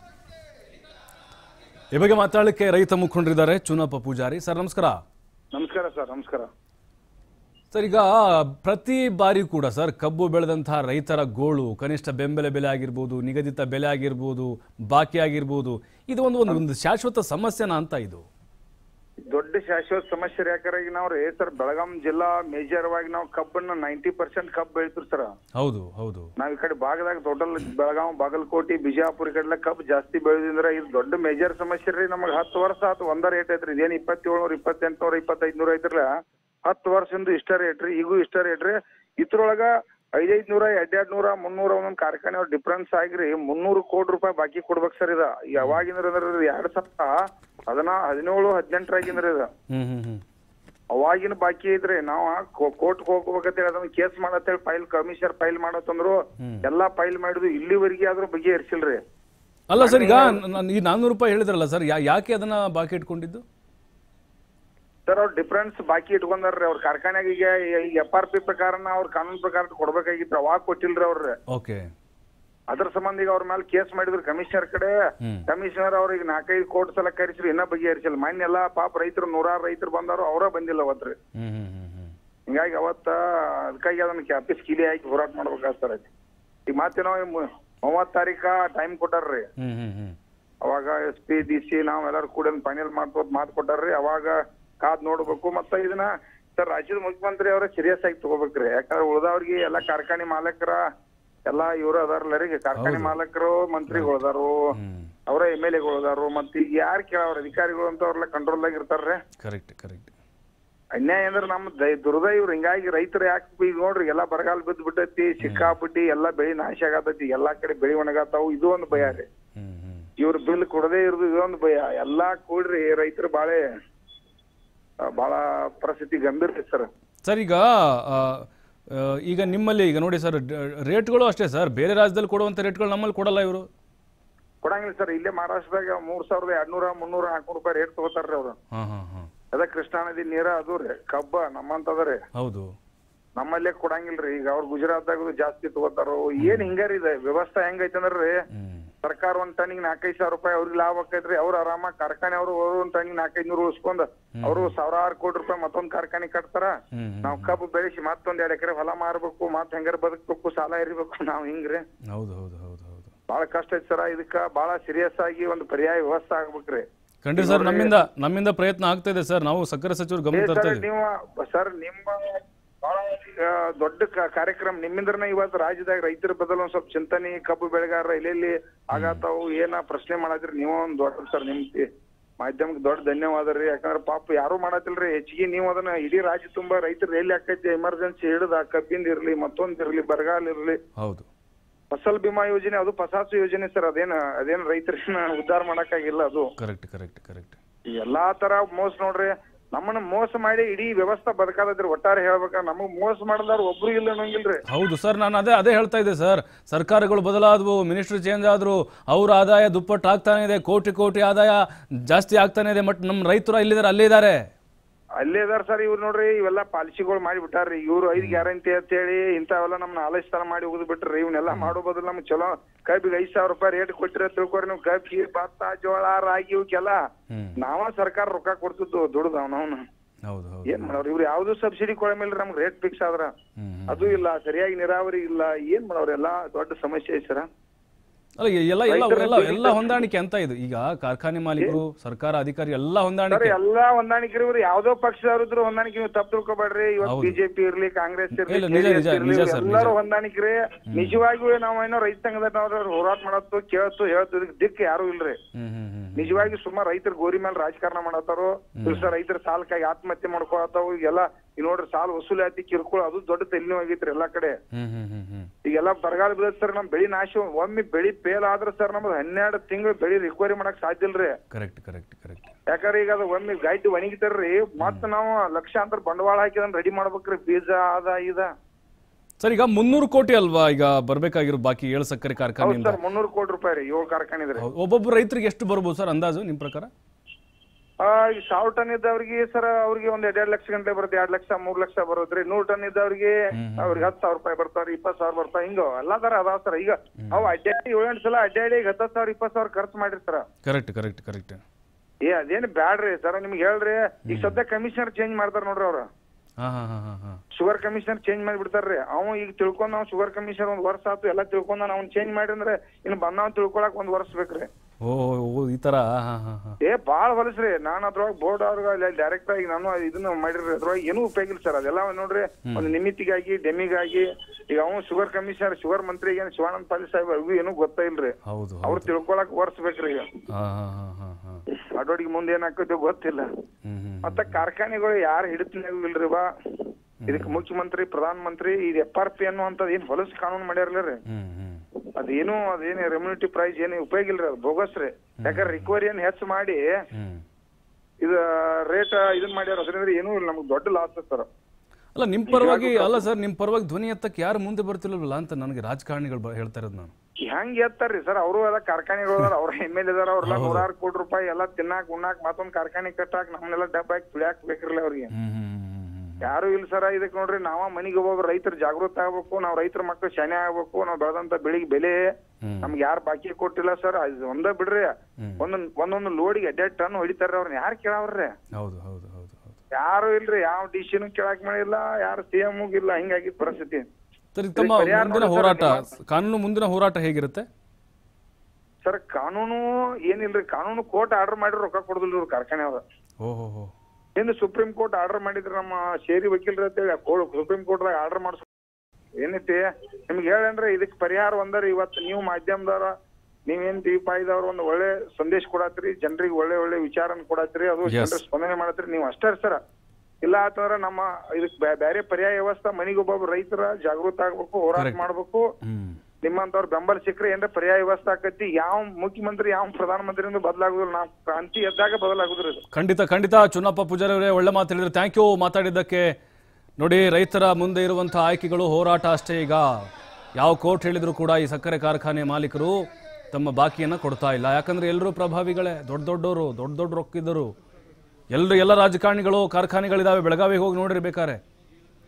ಈ ಬಗ್ಗೆ ಮಾತಾಡಲಿಕ್ಕೆ ರೈತ ಮುಖಂಡರಿದ್ದಾರೆ ಚುನಪ್ಪ ಪೂಜಾರಿ ಸರ್ ನಮಸ್ಕಾರ ನಮಸ್ಕಾರ ಸರ್ ನಮಸ್ಕಾರ ಸರ್ ಈಗ ಪ್ರತಿ ಬಾರಿ ಕೂಡ ಸರ್ ಕಬ್ಬು ಬೆಳೆದಂತಹ ರೈತರ ಗೋಳು ಕನಿಷ್ಠ ಬೆಂಬಲ ಬೆಲೆ ಆಗಿರ್ಬೋದು ನಿಗದಿತ ಬೆಲೆ ಆಗಿರ್ಬೋದು ಬಾಕಿ ಆಗಿರ್ಬೋದು ಇದು ಒಂದು ಒಂದು ಒಂದು ಶಾಶ್ವತ ಸಮಸ್ಯೆನಾ ಅಂತ ಇದು ದೊಡ್ಡ ಶಾಶ್ವತ ಸಮಸ್ಯೆ ರೀ ಯಾಕಂದ್ರೆ ಈಗ ನಾವು ರೀ ಸರ್ ಬೆಳಗಾಂ ಜಿಲ್ಲಾ ಮೇಜರ್ ವಾಗಿ ನಾವು ಕಬ್ಬನ್ನ ನೈಂಟಿ ಪರ್ಸೆಂಟ್ ಕಬ್ಬು ಬೆಳಿತೀವಿ ಸರ್ ಹೌದು ಹೌದು ನಾವ್ ಈ ಕಡೆ ಭಾಗದಾಗ ಟೋಟಲ್ ಬೆಳಗಾಂ ಬಾಗಲಕೋಟೆ ಬಿಜಾಪುರ ಈ ಕಡೆ ಕಬ್ಬು ಜಾಸ್ತಿ ಬೆಳೆದಿಂದ್ರ ಇದು ದೊಡ್ಡ ಮೇಜರ್ ಸಮಸ್ಯೆ ರೀ ನಮಗೆ ಹತ್ತು ವರ್ಷ ಆತು ಒಂದ ರೇಟ್ ಐತ್ರಿ ಇದೇನ್ ಇಪ್ಪತ್ತೇಳ್ನೂರ ಇಪ್ಪತ್ತೆಂಟ್ನೂರ ಇಪ್ಪತ್ತೈದ್ನೂರ ಐತ್ರಲ್ಲ ಹತ್ತು ವರ್ಷದಿಂದ ಇಷ್ಟ ರೇಟ್ ರೀ ಈಗೂ ಇಷ್ಟ ರೇಟ್ ರೀ ಇದ್ರೊಳಗ ಐದೈದ್ ನೂರ ಎರಡ್ ನೂರ ಮುನ್ನೂರ ಒಂದೊಂದ್ ಕಾರ್ಖಾನೆ ಅವ್ರ ಡಿಫ್ರೆನ್ಸ್ ಆಗಿರಿ ಮುನ್ನೂರು ಕೋಟಿ ರೂಪಾಯಿ ಬಾಕಿ ಕೊಡ್ಬೇಕು ಸರ್ ಇದ ಯಾವಾಗಿಂದ್ರ ಅಂದ್ರೆ ಎರಡ್ ಸಾವಿರ ಅದನ್ನ ಹದಿನೇಳು ಹದಿನೆಂಟರಾಗಿಂದ್ರ ಇದ ಹ್ಮ್ ಹ್ಮ್ ಹ್ಮ್ ಅವಾಗಿನ ಬಾಕಿ ಐತ್ರಿ ನಾವ್ ಕೋರ್ಟ್ ಹೋಗ್ಬೇಕಂತೇಳಿ ಅದನ್ನ ಕೇಸ್ ಮಾಡತ್ತೇಳಿ ಫೈಲ್ ಕಮಿಷನರ್ ಫೈಲ್ ಮಾಡತ್ತಂದ್ರು ಎಲ್ಲಾ ಫೈಲ್ ಮಾಡಿದ್ವು ಇಲ್ಲಿವರೆಗೆ ಆದ್ರೂ ಬಗೆಹರಿಸಿಲ್ರಿ ಅಲ್ಲ ಸರ್ ಈಗ ನ- ಈ ನಾನ್ನೂರು ರೂಪಾಯಿ ಹೇಳಿದ್ರಲ್ಲ ಸರ್ ಯಾ- ಯಾಕೆ ಅದನ್ನ ಬಾಕಿ ಇಟ್ಕೊಂಡಿದ್ದು ಸರ್ ಅವ್ರ ಡಿಫ್ರೆನ್ಸ್ ಬಾಕಿ ಇಟ್ಕೊಂಡಾರ್ರಿ ಅವ್ರ ಕಾರ್ಖಾನೆಗೆ ಈಗ ಎಫ್ ಆರ್ ಪಿ ಪ್ರಕಾರನ ಅವ್ರ ಕಾನೂನು ಪ್ರಕಾರ ಕೊಡ್ಬೇಕಾಗಿತ್ತು ಅವಾಗ ಕೊಟ್ಟಿಲ್ರಿ ಅವ್ರ ಓಕೆ ಅದ್ರ ಸಂಬಂಧ ಈಗ ಅವ್ರ ಮೇಲೆ ಕೇಸ್ ಮಾಡಿದ್ರು ಕಮಿಷನರ್ ಕಡೆ ಹ್ಮ್. ಕಮಿಷನರ್ ಅವ್ರಿಗೆ ನಾಲ್ಕೈದು ಕೋಟಿ ಸಲ ಕರೆಸಿದ್ರು ಇನ್ನ ಬಗೆಹರಿಸಿಲ್ಲ ಮೊನ್ನೆ ಎಲ್ಲಾ ಪಾಪ ರೈತರು ನೂರಾರು ರೈತರು ಬಂದಾರು ಅವರ ಬಂದಿಲ್ಲ ಅವತ್ರಿ ಹ್ಮ್ ಹ್ಮ್ ಹ್ಮ್ ಹ್ಮ್ ಹಿಂಗಾಗಿ ಅವತ್ತ ಅದಕ್ಕಾಗಿ ಅದನ್ನ ಕ್ಯಾಪಿಸ್ ಕೀಲಿ ಹಾಕಿ ಹೋರಾಟ ಮಾಡ್ಬೇಕಾಗ್ತಾರ ಈಗ ಮತ್ತೆ ನಾವು ಮೂವತ್ ತಾರೀಕ ಟೈಮ್ ಕೊಟ್ಟಾರ್ರಿ ಹ್ಮ್ ಹ್ಮ್ ಹ್ಮ್ ಅವಾಗ ಎಸ್ ಪಿ ಡಿ ಸಿ ನಾವ್ ಎಲ್ಲಾರು ಕೂಡ ಫೈನಲ್ ಮಾಡ್ಕೋತ ಮಾತು ಕೊಟ್ಟಾರ್ರಿ ಅವಾಗ ಕಾದ್ ನೋಡ್ಬೇಕು ಮತ್ತ ಇದನ್ನ ಸರ್ ರಾಜ್ಯದ ಮುಖ್ಯಮಂತ್ರಿ ಅವರ ಸೀರಿಯಸ್ ಆಗಿ ತಗೋಬೇಕ್ರಿ ಯಾಕಂದ್ರೆ ಉಳ್ದವ್ರಿಗೆ ಎಲ್ಲಾ ಕಾರ್ಖಾನೆ ಮಾಲಕರ ಎಲ್ಲಾ ಇವ್ರು ಅದಾರಲ್ಲ ರೀ ಕಾರ್ಖಾನೆ ಮಾಲಕರು ಮಂತ್ರಿಗಳು ಅದಾರು ಹ್ಮ್ ಅವರ ಎಮ್ ಎಲ್ ಎಗಳು ಅದಾರು ಮತ್ತ ಈಗ ಯಾರು ಕೇಳವ್ರ ಅಧಿಕಾರಿಗಳು ಅಂತ ಅವ್ರೆಲ್ಲ ಕಂಟ್ರೋಲ್ದಾಗ ಇರ್ತಾರ್ರಿ ಕರೆಕ್ಟ್ ಕರೆಕ್ಟ್ ಅನ್ಯಾಯ ಅಂದ್ರೆ ನಮ್ ದೈ- ದುರ್ದೈವ್ರು ಹಿಂಗಾಗಿ ರೈತರು ಯಾಕೆ ಈಗ ನೋಡ್ರಿ ಎಲ್ಲಾ ಬರಗಾಲ ಬಿದ್ದ್ ಬಿಟ್ಟೈತಿ ಸಿಕ್ಕಾಪಟ್ಟಿ ಎಲ್ಲಾ ಬೆಳಿ ನಾಶ ಆಗತೈತಿ ಎಲ್ಲಾ ಕಡೆ ಬೆಳಿ ಒಣಗಾತಾವು ಇದು ಒಂದು ಭಯ ರೀ ಹ್ಮ್ ಹ್ಮ್ ಇವ್ರ ಬಿಲ್ ಕೊಡದೇ ಇರೋದು ಇದೊಂದು ಭಯ ಎಲ್ಲಾ ಕೂಡ್ರಿ ರೈತರು ಬಾಳೆ ಆ, ಬಾಳ ಪರಿಸ್ಥಿತಿ ಗಂಭೀರ ಐತಿ ಸರ್ ಸರ್ ಈಗ ಆ, ಆ, ಈಗ ನಿಮ್ಮಲ್ಲಿ ಈಗ ನೋಡಿ ಸರ್ ಡ- ರೇಟ್ಗಳು ಅಷ್ಟೇ ಸರ್ ಬೇರೆ ರಾಜ್ಯದಲ್ಲಿ ಕೊಡುವಂಥ ರೇಟ್ಗಳು ನಮ್ಮಲ್ಲಿ ಕೊಡಲ್ಲ ಇವರು ಕೊಡಂಗಿಲ್ಲ ಸರ್ ಇಲ್ಲೇ ಮಹಾರಾಷ್ಟ್ರದಾಗ ಮೂರ್ ಸಾವಿರದ ಎರಡ್ನೂರ ಮುನ್ನೂರ ನಾಲ್ಕುನೂರು ರೂಪಾಯಿ ರೇಟ್ ತಗೋತಾರ್ರಿ ಅವ್ರು ಹಾಂ ಹಾಂ ಹಾಂ ಅದ ಕೃಷ್ಣಾ ನದಿ ನೀರ ಅದು ರೀ ಕಬ್ಬ ನಮ್ಮಂತದ ಹೌದು ನಮ್ಮಲ್ಲೇ ಕೊಡಂಗಿಲ್ರಿ ಈಗ ಅವ್ರ ಗುಜರಾತ್ದಾಗ ಜಾಸ್ತಿ ತಗೋತಾರೋ ಏನ್ ಹಿಂಗಾರಿ ಇದೆ ವ್ಯವಸ್ಥೆ ಹೆಂಗೈತೆ ಅಂದ್ರಿ ಹ್ಮ್ ಸರ್ಕಾರ ಒಂದ್ ಟನ್ನಿಗೆ ನಾಲ್ಕೈದು ಸಾವಿರ ರೂಪಾಯಿ ಅವ್ರಿಗೆ ಲಾಭ ಆಕೈತ್ರಿ ಅವ್ರು ಆರಾಮ ಕಾರ್ಖಾನೆ ಅವರು ಅವರು ಒಂದ್ ಟನ್ನಿಗೆ ನಾಲ್ಕೈದು ನೂರು ಉಳಿಸ್ಕೊಂಡ್ ಅವರು ಸಾವಿರಾರು ಕೋಟಿ ರೂಪಾಯಿ ಮತ್ತೊಂದ್ ಕಾರ್ಖಾನೆ ಕಟ್ತಾರ ಹ್ಮ್ ನಾವ್ ಕಬ್ಬು ಬೆಳೆಸಿ ಮತ್ತೊಂದ್ ಎರಡ್ ಎಕರೆ ಹೊಲ ಮಾರ್ಬೇಕು ಮತ್ತ್ ಹೆಂಗಾರ ಬದುಕ್ಬೇಕು ಸಾಲ ಇರ್ಬೇಕು ನಾವ್ ಹಿಂಗ್ರಿ ಹೌದು ಹೌದು ಹೌದು ಹೌದು ಬಾಳ ಕಷ್ಟ ಐತಿ ಸರ ಇದಕ್ಕ ಬಾಳ ಸೀರಿಯಸ್ ಆಗಿ ಒಂದು ಪರ್ಯಾಯ ವ್ಯವಸ್ಥೆ ಆಗ್ಬೇಕ್ರಿ ಖಂಡಿತ ಸರ್ ನಮ್ಮಿಂದ ನಮ್ಮಿಂದ ಪ್ರಯತ್ನ ಆಗ್ತಾ ಇದೆ ಸರ್ ನಾವು ಸಕ್ಕರೆ ಸಚಿವರು ಗಮನ ಏ ತರ್ತಾ ಸರ್ ಇದ್ದೀವಿ ನೀವು ಸರ್ ನಿಮ್ಮ ಬಹಳ ಆ, ದೊಡ್ಡ ಕ- ಕಾರ್ಯಕ್ರಮ ನಿಮ್ಮಿಂದ್ರನ ಇವತ್ತು ರಾಜ್ಯದಾಗ ರೈತರ ಬದಲು ಒಂದ್ ಸ್ವಲ್ಪ ಚಿಂತನೆ ಕಬ್ಬು ಬೆಳೆಗಾರರ ಎಲ್ಲೆಲ್ಲಿ ಆಗತ್ತಾವು ಏನ ಪ್ರಶ್ನೆ ಮಾಡತ್ರಿ ನೀವು ಒಂದ್ ದೊಡ್ಡ ಸರ್ ನಿಮ್ ತಿ- ಮಾಧ್ಯಮಕ್ಕೆ ದೊಡ್ಡ ಧನ್ಯವಾದ ರೀ ಯಾಕಂದ್ರ ಪಾಪ ಯಾರು ಮಾಡತ್ತಿಲ್ರಿ ಹೆಚ್ಚಿಗೆ ನೀವು ಅದನ್ನ ಇಡೀ ರಾಜ್ಯ ತುಂಬಾ ರೈತರು ಎಲ್ಲಿ ಆಕೈತಿ ಎಮರ್ಜೆನ್ಸಿ ಹಿಡಿದ ಕಬ್ಬಿಂದ ಇರ್ಲಿ ಮತ್ತೊಂದ್ ಇರ್ಲಿ ಬರಗಾಲ ಇರ್ಲಿ ಹೌದು ಫಸಲ್ ಬಿಮಾ ಯೋಜನೆ ಅದು ಫಸಾಸು ಯೋಜನೆ ಸರ್ ಅದೇನ ಅದೇನ್ ರೈತರನ್ನ ಉದ್ಧಾರ ಮಾಡಕ್ಕಾಗಿಲ್ಲ ಅದು ಕರೆಕ್ಟ್ ಕರೆಕ್ಟ್ ಕರೆಕ್ಟ್ ಈ ಎಲ್ಲಾ ತರ ಮೋಸ ನೋಡ್ರಿ ನಮ್ಮನ್ನ ಮೋಸ ಮಾಡಿ ಇಡೀ ವ್ಯವಸ್ಥೆ ಬದುಕಾದದ್ರಿ ಒಟ್ಟಾರೆ ಹೇಳ್ಬೇಕ ನಮಗ್ ಮೋಸ ಮಾಡಿದಾರ ಒಬ್ರು ಇಲ್ಲ ಅನ್ನಂಗಿಲ್ರಿ ಹೌದು ಸರ್ ನಾನು ಅದೇ ಅದೇ ಹೇಳ್ತಾ ಇದ್ದೆ ಸರ್ ಸರ್ಕಾರಗಳು ಬದಲಾದವು ಮಿನಿಸ್ಟ್ರಿ ಚೇಂಜ್ ಆದ್ರು ಅವ್ರ ಆದಾಯ ದುಪ್ಪಟ್ಟು ಆಗ್ತಾನೆ ಇದೆ ಕೋಟಿ ಕೋಟಿ ಆದಾಯ ಜಾಸ್ತಿ ಆಗ್ತಾನೆ ಇದೆ ಬಟ್ ನಮ್ಮ ರೈತರು ಇಲ್ಲಿದ್ದಾರೆ ಅಲ್ಲೇ ಇದ್ದಾರೆ ಅಲ್ಲೇ ಇದಾರ ಸರ್ ಇವ್ರು ನೋಡ್ರಿ ಇವೆಲ್ಲ ಪಾಲಿಸಿಗಳು ಮಾಡಿ ಬಿಟ್ಟಾರ್ರಿ ಇವ್ರು ಐದ್ ಗ್ಯಾರಂಟಿ ಅಂತ ಹೇಳಿ ಇಂಥವೆಲ್ಲ ನಮ್ನ ಆಲಸ್ಯತನ ಮಾಡಿ ಹೋಗುದ್ ಬಿಟ್ರಿ ಇವನ್ನೆಲ್ಲ ಮಾಡೋ ಬದಲು ನಮ್ಗೆ ಚಲೋ ಕಬ್ಬಿಗೆ ಐದ್ ಸಾವಿರ ರೂಪಾಯಿ ರೇಟ್ ಕೊಟ್ಟಿರ ತಿಳ್ಕೊರಿ ನೀವು ಕಬ್ಬಿ ಭತ್ತ ಜೋಳ ರಾಗಿ ಇವಕ್ಕೆಲ್ಲ ಹ್ಮ್ ನಾವ ಸರ್ಕಾರ ರೊಕ್ಕ ಕೊಡ್ತಿದ್ದು ದುಡ್ದು ಅವ್ನವ್ನ ಹೌದು ಹೌದು ಏನ್ ಮಾಡೋರು ಇವ್ರು ಯಾವ್ದು ಸಬ್ಸಿಡಿ ಕೊಡಮಿಲ್ರಿ ನಮ್ಗೆ ರೇಟ್ ಫಿಕ್ಸ್ ಆದ್ರ ಹ್ಮ್ ಹ್ಮ್. ಅದು ಇಲ್ಲ ಸರಿಯಾಗಿ ನೀರಾವರಿ ಇಲ್ಲ ಏನ್ ಮಾಡೋರು ಎಲ್ಲಾ ದೊಡ್ಡ ಸಮಸ್ಯೆ ಐತಿ ಸರ್ ಅಲ್ಲ ಎಲ್ಲ ಎಲ್ಲ ರೈತರ ಎಲ್ಲ ದುಡಿತ- ಎಲ್ಲ ಹೊಂದಾಣಿಕೆ ಅಂತ ಇದು ಈಗ ಕಾರ್ಖಾನೆ ಮಾಲೀಕರು ಸರ್ಕಾರ ಅಧಿಕಾರಿ ಎಲ್ಲ ಸರ್ ಹೊಂದಾಣಿಕೆ ಎಲ್ಲಾ ಹೊಂದಾಣಿಕೆ ಇವ್ರು ಯಾವ್ದೋ ಪಕ್ಷದವ್ರು ಇದ್ರು ಹೊಂದಾಣಿಕೆ ನೀವು ತಪ್ಪು ತಿಳ್ಕೊಬೇಡ್ರಿ ಇವತ್ತು ಹೌದು. ಬಿಜೆಪಿ ಇರ್ಲಿ ಕಾಂಗ್ರೆಸ್ ಇರ್ಲಿ ಇಲ್ಲ, ನಿಜ, JDS ನಿಜ, ಇರ್ಲಿ, ನಿಜ ಸರ್, ಎಲ್ಲರೂ ನಿಜ. ಹೊಂದಾಣಿಕೆ ರೀ ನಿಜವಾಗಿಯೂ ನಾವು ಏನೋ ರೈತ ಸಂಘದ ಹೋರಾಟ ಮಾಡತ್ತು ಕೇಳತ್ತು ಹೇಳ್ತು ಇದಕ್ ದಿಕ್ಕ ಯಾರು ಇಲ್ರಿ ಹ್ಮ್ ಹ್ಮ್ ಹ್ಮ್ ನಿಜವಾಗಿ ಸುಮಾರು ರೈತರ ಗೋರಿ ಮೇಲೆ ರಾಜಕಾರಣ ಮಾಡತ್ತಾರೋ ಸರ್ ರೈತರ ಸಾಲಕ್ಕಾಗಿ ಆತ್ಮಹತ್ಯೆ ಮಾಡ್ಕೊಳತ್ತಾವು ಈಗೆಲ್ಲ ಈಗ ನೋಡ್ರಿ ಸಾಲ ವಸೂಲಾತಿ ಕಿರ್ಕೊಳ ಅದು ದೊಡ್ಡ ತೆಲಿನೂ ಆಗೈತ್ರಿ ಎಲ್ಲಾ ಕಡೆ ಹ್ಮ್ ಹ್ಮ್ ಹ್ಮ್ ಹ್ಮ್ ಈಗೆಲ್ಲ ಬರಗಾಲ ಬೀಳತ್ ಸರ್ ನಮ್ ಬೆಳಿ ನಾಶ ಒಮ್ಮೆ ಬೆಳಿ ಫೇಲ್ ಆದ್ರ ಸರ್ ನಮ್ದು ಹನ್ನೆರಡು ತಿಂಗಳು ಬೆಳಿ ರಿಕವರಿ ಮಾಡಕ್ ಸಾಧ್ಯ ಇಲ್ರಿ ಕರೆಕ್ಟ್ ಕರೆಕ್ಟ್ ಕರೆಕ್ಟ್ ಯಾಕಂದ್ರೆ ಈಗ ಅದು ಒಮ್ಮೆ ಗಾಯ್ತಿ ಒಣಗಿತಾರ್ರಿ ಮತ್ತ ನಾವು ಲಕ್ಷಾಂತರ ಬಂಡವಾಳ ಹಾಕಿ ಅದನ್ನ ರೆಡಿ ಮಾಡ್ಬೇಕ್ರಿ ಬೀಜ ಅದ ಇದ ಸರ್ ಈಗ ಮುನ್ನೂರು ಕೋಟಿ ಅಲ್ವಾ ಈಗ ಬರ್ಬೇಕಾಗಿರೋ ಬಾಕಿ ಏಳು ಸಕ್ಕರೆ ಹೌದ್ ಕಾರ್ಖಾನೆಯಿಂದ ಸರ್ ಮುನ್ನೂರು ಕೋಟಿ ರೂಪಾಯಿ ರೀ ಏಳು ಕಾರ್ಖಾನೆ ಇದ್ರಿ ಹೌದು. ಒಬ್ಬೊಬ್ಬ ರೈತರಿಗೆ ಎಷ್ಟು ಬರ್ಬೋದು ಸರ್ ಅಂದಾಜು ನಿಮ್ ಪ್ರಕಾರ ಆ ಈಗ ಸಾವಿರ ಟನ್ ಇದ್ದವ್ರಿಗೆ ಸರ್ ಅವ್ರಿಗೆ ಒಂದ್ ಎರಡ್ ಲಕ್ಷ ಗಂಟೆ ಬರುತ್ತೆ ಎರಡ್ ಲಕ್ಷ ಮೂರ್ ಲಕ್ಷ ಬರೋದ್ರಿ ನೂರ್ ಟನ್ ಇದ್ದವ್ರಿಗೆ ಅವ್ರಿಗೆ ಹತ್ತು ಸಾವಿರ ರೂಪಾಯಿ ಬರ್ತಾವ್ರಿ ಇಪ್ಪತ್ ಸಾವಿರ ಬರ್ತಾವ ಹಿಂಗ ಎಲ್ಲಾ ತರ ಅದಾವ ಸರ್ ಈಗ ಅವ್ ಅಡ್ಡಾಡಿ ಏಳೆಂಟು ಸಲ ಅಡ್ಡಾಡಿ ಈಗ ಹತ್ತತ್ತು ಸಾವಿರ ಇಪ್ಪತ್ ಸಾವಿರ ಖರ್ಚು ಮಾಡಿರ್ತಾರ ಕರೆಕ್ಟ್ ಕರೆಕ್ಟ್ ಕರೆಕ್ಟ್ ಏ ಅದೇನ್ ಬ್ಯಾಡ್ರಿ ಸರ್ ನಿಮ್ಗೆ ಹೇಳ್ರಿ ಈಗ ಸದ್ಯ ಕಮಿಷನರ್ ಚೇಂಜ್ ಮಾಡ್ತಾರ ನೋಡ್ರಿ ಅವ್ರ ಹಾ ಹಾ ಹಾ ಹಾ ಹಾ ಶುಗರ್ ಕಮಿಷನರ್ ಚೇಂಜ್ ಮಾಡಿ ಬಿಡ್ತಾರ್ರಿ ಅವ ಈಗ ತಿಳ್ಕೊಂಡ್ ನಾವು ಶುಗರ್ ಕಮಿಷನರ್ ಒಂದ್ ವರ್ಷ ಆತು ಎಲ್ಲಾ ತಿಳ್ಕೊಂಡ್ ಅವ್ನ್ ಚೇಂಜ್ ಮಾಡಿ ಅಂದ್ರೆ ಇನ್ನು ಬಂದವ್ ತಿಳ್ಕೊಳಕ್ ಒಂದ್ ವರ್ಷ ಬೇಕ್ರಿ ಓ ಓ, ಈ ತರ ಹಾ ಹಾ ಹಾ ಏ ಬಾಳ್ ಹೊಲಸ್ರಿ ನಾನ್ ಅದ್ರೊಳಗ ಬೋರ್ಡ್ ಅವ್ರಿಗೆ ಡೈರೆಕ್ಟ್ ಆಗಿ ನಾನು ಇದನ್ನ ಮಾಡಿರಿ ಅದ್ರೊಳಗೆ ಏನೂ ಉಪಯೋಗ ಇಲ್ಲ ಸರ್ ಅದೆಲ್ಲ ನೋಡ್ರಿ ಒಂದು ನಿಮಿತ್ತಿಗಾಗಿ ಡೆಮಿಗಾಗಿ ಈಗ ಅವ್ನು ಶುಗರ್ ಕಮಿಷನರ್ ಶುಗರ್ ಮಂತ್ರಿ ಏನ್ ಶಿವಾನಂದ ಪಾಲಿ ಸಾಹೇಬ್ ಅವ್ರಿಗೂ ಏನೂ ಗೊತ್ತಾ ಇಲ್ರಿ ಹೌದು ಅವ್ರು ಹೌದು ತಿಳ್ಕೊಳಕ್ ವರ್ಷ ಬೇಕ್ರಿ ಈಗ ಹಾ ಹಾ ಹಾ ಹಾ ಹಾ ಅಡೋಡಿಗೆ ಮುಂದೆ ಏನ್ ಹಾಕೋದು ಗೊತ್ತಿಲ್ಲ ಹ್ಮ್ ಹ್ಮ್ ಮತ್ತ ಕಾರ್ಖಾನೆಗಳು ಯಾರು ಹಿಡಿತನಾಗೂ ಇಲ್ರಿ ಬಾ ಇದಕ್ಕೆ ಮುಖ್ಯಮಂತ್ರಿ ಪ್ರಧಾನ ಮಂತ್ರಿ ಇದು ಎಫ್ ಆರ್ ಪಿ ಅನ್ನುವಂಥದ್ದು ಏನ್ ಹೊಲಸು ಕಾನೂನು ಮಾಡ್ಯಾರಲ್ಲ ರೀ ಹ್ಮ್ ಹ್ಮ್ ಅದೇನು ಅದೇನು ರೆಮ್ಯುನಿಟಿ ಪ್ರೈಸ್ ಏನು ಉಪಯೋಗ ಇಲ್ರಿ ಅದು ಬೋಗಸ್ ರೀ ಯಾಕಂದ್ರೆ ರಿಕವರಿ ಏನ್ ಹೆಚ್ಚು ಮಾಡಿ ಹ್ಮ್ ಇದು ರೇಟ್ ಇದನ್ ಮಾಡ್ಯಾರ ಅದರಿಂದ ಏನೂ ಇಲ್ಲ ನಮ್ಗೆ ದೊಡ್ಡ ಲಾಸ್ ಸರ್ ಅಲ್ಲ ನಿಮ್ ಪರವಾಗಿ ಅಲ್ಲ ಸರ್ ನಿಮ್ ಪರವಾಗಿ ಧ್ವನಿ ಎತ್ತಕ್ಕೆ ಯಾರು ಮುಂದೆ ಬರ್ತಿಲ್ವಲ್ಲ ಅಂತ ನನಗೆ ರಾಜಕಾರಣಿಗಳು ಬ- ಹೇಳ್ತಾ ಇರೋದು ನಾನು ಹೆಂಗ್ ಎತ್ತಾರ್ರಿ ಸರ್ ಅವರು ಎಲ್ಲ ಕಾರ್ಖಾನೆಗಳು ಅದಾರ ಅವ್ರ ಎಮ್ ಎಲ್ ಇದಾರ ಅವ್ರೆಲ್ಲ ನೂರಾರು ಕೋಟಿ ರೂಪಾಯಿ ಎಲ್ಲ ತಿನ್ನಾಕ್ ಉಣ್ಣಾಕ್ ಮತ್ತೊಂದ್ ಕಾರ್ಖಾನೆ ಕಟ್ಟಾಕ್ ನಮ್ಮನ್ನೆಲ್ಲ ಡಬ್ಬ ಹಾಕಿ ತುಳಿಯಾಕ್ ಬೇಕ್ರಲ್ಲ ಅವ್ರಿಗೆ ಹ್ಮ್ ಹ್ಮ್ ಹ್ಮ್ ಹ್ಮ್ ಹ್ಮ್ ಯಾರು ಇಲ್ಲ ಸರ ಇದಕ್ ನೋಡ್ರಿ ನಾವ ಮನಿಗೆ ಒಬ್ಬೊಬ್ರು ರೈತರು ಜಾಗೃತ ಆಗ್ಬೇಕು ನಾವ್ ರೈತರ ಮಕ್ಳು ಶಾನೆ ಆಗ್ಬೇಕು ನಾವ್ ಬೆಳೆದಂತ ಬೆಳಿಗ್ಗೆ ಬೆಲೆ ಹ್ಮ್. ನಮ್ಗೆ ಯಾರು ಬಾಕಿ ಕೊಟ್ಟಿಲ್ಲ ಸರ್ ಅದು ಒಂದ ಬಿಡ್ರಿ ಒಂದೊಂದ್ ಒಂದೊಂದು ಲೋಡಿಗೆ ಎರಡೆರಡು ಟನ್ ಹೊಡಿತಾರ್ರಿ ಅವ್ರನ್ನ ಯಾರು ಕೇಳವ್ರಿ ಹೌದು ಹೌದು ಹೌದು ಹೌದು ಯಾರು ಇಲ್ರಿ ಯಾವ ಡಿಸಿನು ಕೇಳಾಕ್ ಮಾಡಿಲ್ಲ ಯಾರು ಸಿ ಎಂ ಇಲ್ಲ ಹಿಂಗಾಗಿ ಪರಿಸ್ಥಿತಿ ಸರಿ ತಮ್ಮ ಪರಿಹಾರ ಮುಂದಿನ ನೋಡಿ ಸರ್, ಹೋರಾಟ ನಿಮ್ಮ- ಕಾನೂನು ಮುಂದಿನ ಹೋರಾಟ ಹೇಗಿರುತ್ತೆ ಸರ್ ಕಾನೂನು ಏನಿಲ್ರಿ ಕಾನೂನು ಕೋರ್ಟ್ ಆರ್ಡರ್ ಮಾಡಿ ರೊಕ್ಕ ಕೊಡುದಿಲ್ರಿ ಇವ್ರು ಕಾರ್ಖಾನೆ ಅವ್ರ ಓ ಹೋ ಹೋ ಹಿಂದೆ ಸುಪ್ರೀಂ ಕೋರ್ಟ್ ಆರ್ಡರ್ ಮಾಡಿದ್ರು ನಮ್ಮ ಶೇರಿ ವಕೀಲರ ಅಂತೇಳಿ ಸುಪ್ರೀಂ ಕೋರ್ಟ್ದಾಗ ಆರ್ಡರ್ ಮಾಡಿಸ್ ಏನೈತಿ ನಿಮ್ಗೆ ಹೇಳಂದ್ರೆ ಇದಕ್ ಪರಿಹಾರ ಒಂದರಿ ಇವತ್ತು ನೀವು ಮಾಧ್ಯಮದವ್ರ ನೀವೇನ್ ಟಿ ಪಾಯ್ದವ್ರ ಒಂದು ಒಳ್ಳೆ ಸಂದೇಶ ಕೊಡತ್ರಿ ಜನರಿಗೆ ಒಳ್ಳೆ ಒಳ್ಳೆ ವಿಚಾರನ ಕೊಡತ್ರಿ ಅದು Yes. ಜನರ ಸ್ಪಂದನೆ ಮಾಡತ್ರಿ ನೀವು ಅಷ್ಟೇ ಸರ ಇಲ್ಲ ಅಂತಂದ್ರ ನಮ್ಮ ಇದಕ್ ಬ್ಯಾ- ಬ್ಯಾರೆ ಪರ್ಯಾಯ ವ್ಯವಸ್ಥೆ ಮನಿಗೊಬ್ಬೊಬ್ಬ ರೈತರ ಜಾಗೃತ ಆಗ್ಬೇಕು ಹೋರಾಟ Correct. ಮಾಡ್ಬೇಕು ಹ್ಮ್ ನಿಮ್ಮಂತವ್ರ ಬೆಂಬಲ ಸಿಕ್ಕರೆ ಏನ್ರ ಪರ್ಯಾಯ ವ್ಯವಸ್ಥೆ ಆಕತಿ ಯಾವ ಮುಖ್ಯಮಂತ್ರಿ ಯಾವ ಪ್ರಧಾನಮಂತ್ರಿಯಿಂದ ಬದಲಾಗುದಿಲ್ಲ ನಾವು ಕ್ರಾಂತಿ ಎದ್ದಾಗ ಬದಲಾಗುದ್ರಿ ಇದು ಖಂಡಿತ ಖಂಡಿತ ಚುನಪ್ಪ ಪೂಜಾರಿ ಅವರೇ ಒಳ್ಳೆ ಮಾತು ಹೇಳಿದ್ರೆ ಥ್ಯಾಂಕ್ ಯು ಮಾತಾಡಿದ್ದಕ್ಕೆ ನೋಡಿ ರೈತರ ಮುಂದೆ ಇರುವಂಥ ಆಯ್ಕೆಗಳು ಹೋರಾಟ ಅಷ್ಟೇ ಈಗ ಯಾವ ಕೋರ್ಟ್ ಹೇಳಿದ್ರು ಕೂಡ ಈ ಸಕ್ಕರೆ ಕಾರ್ಖಾನೆ ಮಾಲೀಕರು ತಮ್ಮ ಬಾಕಿಯನ್ನು ಕೊಡ್ತಾ ಇಲ್ಲ ಯಾಕಂದ್ರೆ ಎಲ್ಲರೂ ಪ್ರಭಾವಿಗಳೇ ದೊಡ್ಡ ದೊಡ್ಡವರು ದೊಡ್ಡ ದೊಡ್ಡ ರೊಕ್ಕಿದ್ದರು ಎಲ್ಲರೂ ಎಲ್ಲ ರಾಜಕಾರಣಿಗಳು ಕಾರ್ಖಾನೆಗಳಿದಾವೆ ಬೆಳಗಾವಿಗೆ ಹೋಗಿ ನೋಡಿರ್ಬೇಕಾರೆ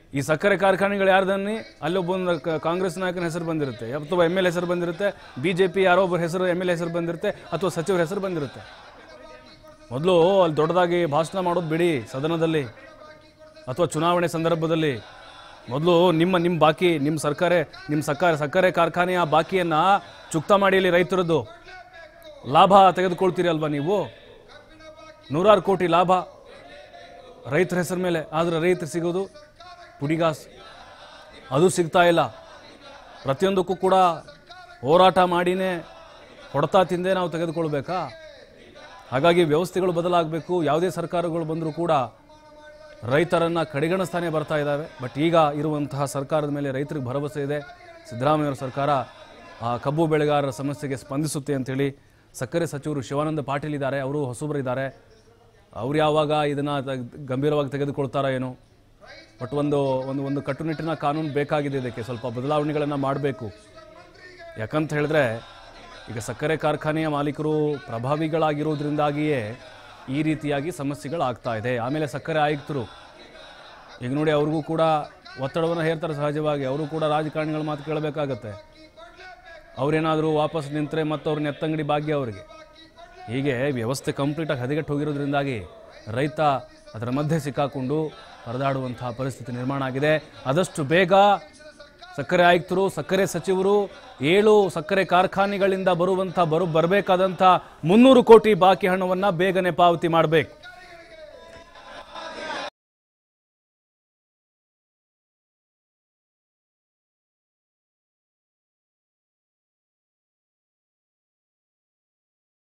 ಈ ಸಕ್ಕರೆ ಕಾರ್ಖಾನೆಗಳು ಯಾರ್ದನ್ನಿ ಅಲ್ಲೊಬ್ಬೊಂದು ಕ- ಕಾಂಗ್ರೆಸ್ ನಾಯಕನ ಹೆಸರು ಬಂದಿರುತ್ತೆ ಅಥವಾ ಎಮ್ ಎಲ್ ಹೆಸರು ಬಂದಿರುತ್ತೆ ಬಿ ಜೆ ಪಿ ಯಾರೋ ಒಬ್ಬರ ಹೆಸರು ಎಮ್ ಎಲ್ ಹೆಸರು ಬಂದಿರುತ್ತೆ ಅಥವಾ ಸಚಿವರ ಹೆಸರು ಬಂದಿರುತ್ತೆ ಮೊದಲು ಅಲ್ಲಿ ದೊಡ್ಡದಾಗಿ ಭಾಷಣ ಮಾಡೋದು ಬಿಡಿ ಸದನದಲ್ಲಿ ಅಥವಾ ಚುನಾವಣೆ ಸಂದರ್ಭದಲ್ಲಿ ಮೊದಲು ನಿಮ್ಮ ನಿಮ್ಮ ಬಾಕಿ ನಿಮ್ಮ ಸರ್ಕಾರ ನಿಮ್ಮ ಸಕ್ಕರೆ ಸಕ್ಕರೆ ಕಾರ್ಖಾನೆಯ ಬಾಕಿಯನ್ನು ಚುಕ್ತಾ ಮಾಡಿ ಇಲ್ಲಿ ರೈತರದ್ದು ಲಾಭ ತೆಗೆದುಕೊಳ್ತೀರಿ ಅಲ್ವಾ ನೀವು ನೂರಾರು ಕೋಟಿ ಲಾಭ ರೈತರ ಹೆಸರ ಮೇಲೆ ಆದರೆ ರೈತರು ಸಿಗೋದು ಪುಡಿಗಾಸ್ ಅದು ಸಿಗ್ತಾ ಇಲ್ಲ ಪ್ರತಿಯೊಂದಕ್ಕೂ ಕೂಡ ಹೋರಾಟ ಮಾಡಿನೇ ಹೊಡೆತ ತಿಂದೇ ನಾವು ತೆಗೆದುಕೊಳ್ಬೇಕಾ ಹಾಗಾಗಿ ವ್ಯವಸ್ಥೆಗಳು ಬದಲಾಗಬೇಕು ಯಾವುದೇ ಸರ್ಕಾರಗಳು ಬಂದರೂ ಕೂಡ ರೈತರನ್ನು ಕಡೆಗಣಿಸ್ತಾನೆ ಬರ್ತಾ ಇದ್ದಾವೆ ಬಟ್ ಈಗ ಇರುವಂತಹ ಸರ್ಕಾರದ ಮೇಲೆ ರೈತರಿಗೆ ಭರವಸೆ ಇದೆ ಸಿದ್ದರಾಮಯ್ಯವರ ಸರ್ಕಾರ ಆ ಕಬ್ಬು ಬೆಳೆಗಾರರ ಸಮಸ್ಯೆಗೆ ಸ್ಪಂದಿಸುತ್ತೆ ಅಂತೇಳಿ ಸಕ್ಕರೆ ಸಚಿವರು ಶಿವಾನಂದ ಪಾಟೀಲ್ ಇದ್ದಾರೆ ಅವರು ಹೊಸಬರಿದ್ದಾರೆ ಅವ್ರು ಯಾವಾಗ ಇದನ್ನು ಗಂಭೀರವಾಗಿ ತೆಗೆದುಕೊಳ್ತಾರೋ ಏನೋ ಬಟ್ ಒಂದು ಒಂದು ಒಂದು ಕಟ್ಟುನಿಟ್ಟಿನ ಕಾನೂನು ಬೇಕಾಗಿದೆ ಇದಕ್ಕೆ ಸ್ವಲ್ಪ ಬದಲಾವಣೆಗಳನ್ನು ಮಾಡಬೇಕು ಯಾಕಂತ ಹೇಳಿದ್ರೆ ಈಗ ಸಕ್ಕರೆ ಕಾರ್ಖಾನೆಯ ಮಾಲೀಕರು ಪ್ರಭಾವಿಗಳಾಗಿರೋದ್ರಿಂದಾಗಿಯೇ ಈ ರೀತಿಯಾಗಿ ಸಮಸ್ಯೆಗಳಾಗ್ತಾ ಇದೆ ಆಮೇಲೆ ಸಕ್ಕರೆ ಆಯುಕ್ತರು ಈಗ ನೋಡಿ ಅವ್ರಿಗೂ ಕೂಡ ಒತ್ತಡವನ್ನು ಹೇರ್ತಾರೆ ಸಹಜವಾಗಿ ಅವರು ಕೂಡ ರಾಜಕಾರಣಿಗಳ ಮಾತು ಕೇಳಬೇಕಾಗತ್ತೆ ಅವ್ರೇನಾದರೂ ವಾಪಸ್ ನಿಂತರೆ ಮತ್ತು ಅವ್ರನ್ನ ಎತ್ತಂಗಡಿ ಭಾಗ್ಯ ಅವರಿಗೆ ಹೀಗೆ ವ್ಯವಸ್ಥೆ ಕಂಪ್ಲೀಟಾಗಿ ಹದಗೆಟ್ಟು ಹೋಗಿರೋದ್ರಿಂದಾಗಿ ರೈತ ಅದರ ಮಧ್ಯೆ ಸಿಕ್ಕಾಕೊಂಡು ಪರದಾಡುವಂತಹ ಪರಿಸ್ಥಿತಿ ನಿರ್ಮಾಣ ಆಗಿದೆ ಆದಷ್ಟು ಬೇಗ ಸಕ್ಕರೆ ಆಯುಕ್ತರು ಸಕ್ಕರೆ ಸಚಿವರು ಏಳು ಸಕ್ಕರೆ ಕಾರ್ಖಾನೆಗಳಿಂದ ಬರುವಂಥ ಬರು ಬರಬೇಕಾದಂಥ ಮುನ್ನೂರು ಕೋಟಿ ಬಾಕಿ ಹಣವನ್ನು ಬೇಗನೆ ಪಾವತಿ ಮಾಡಬೇಕು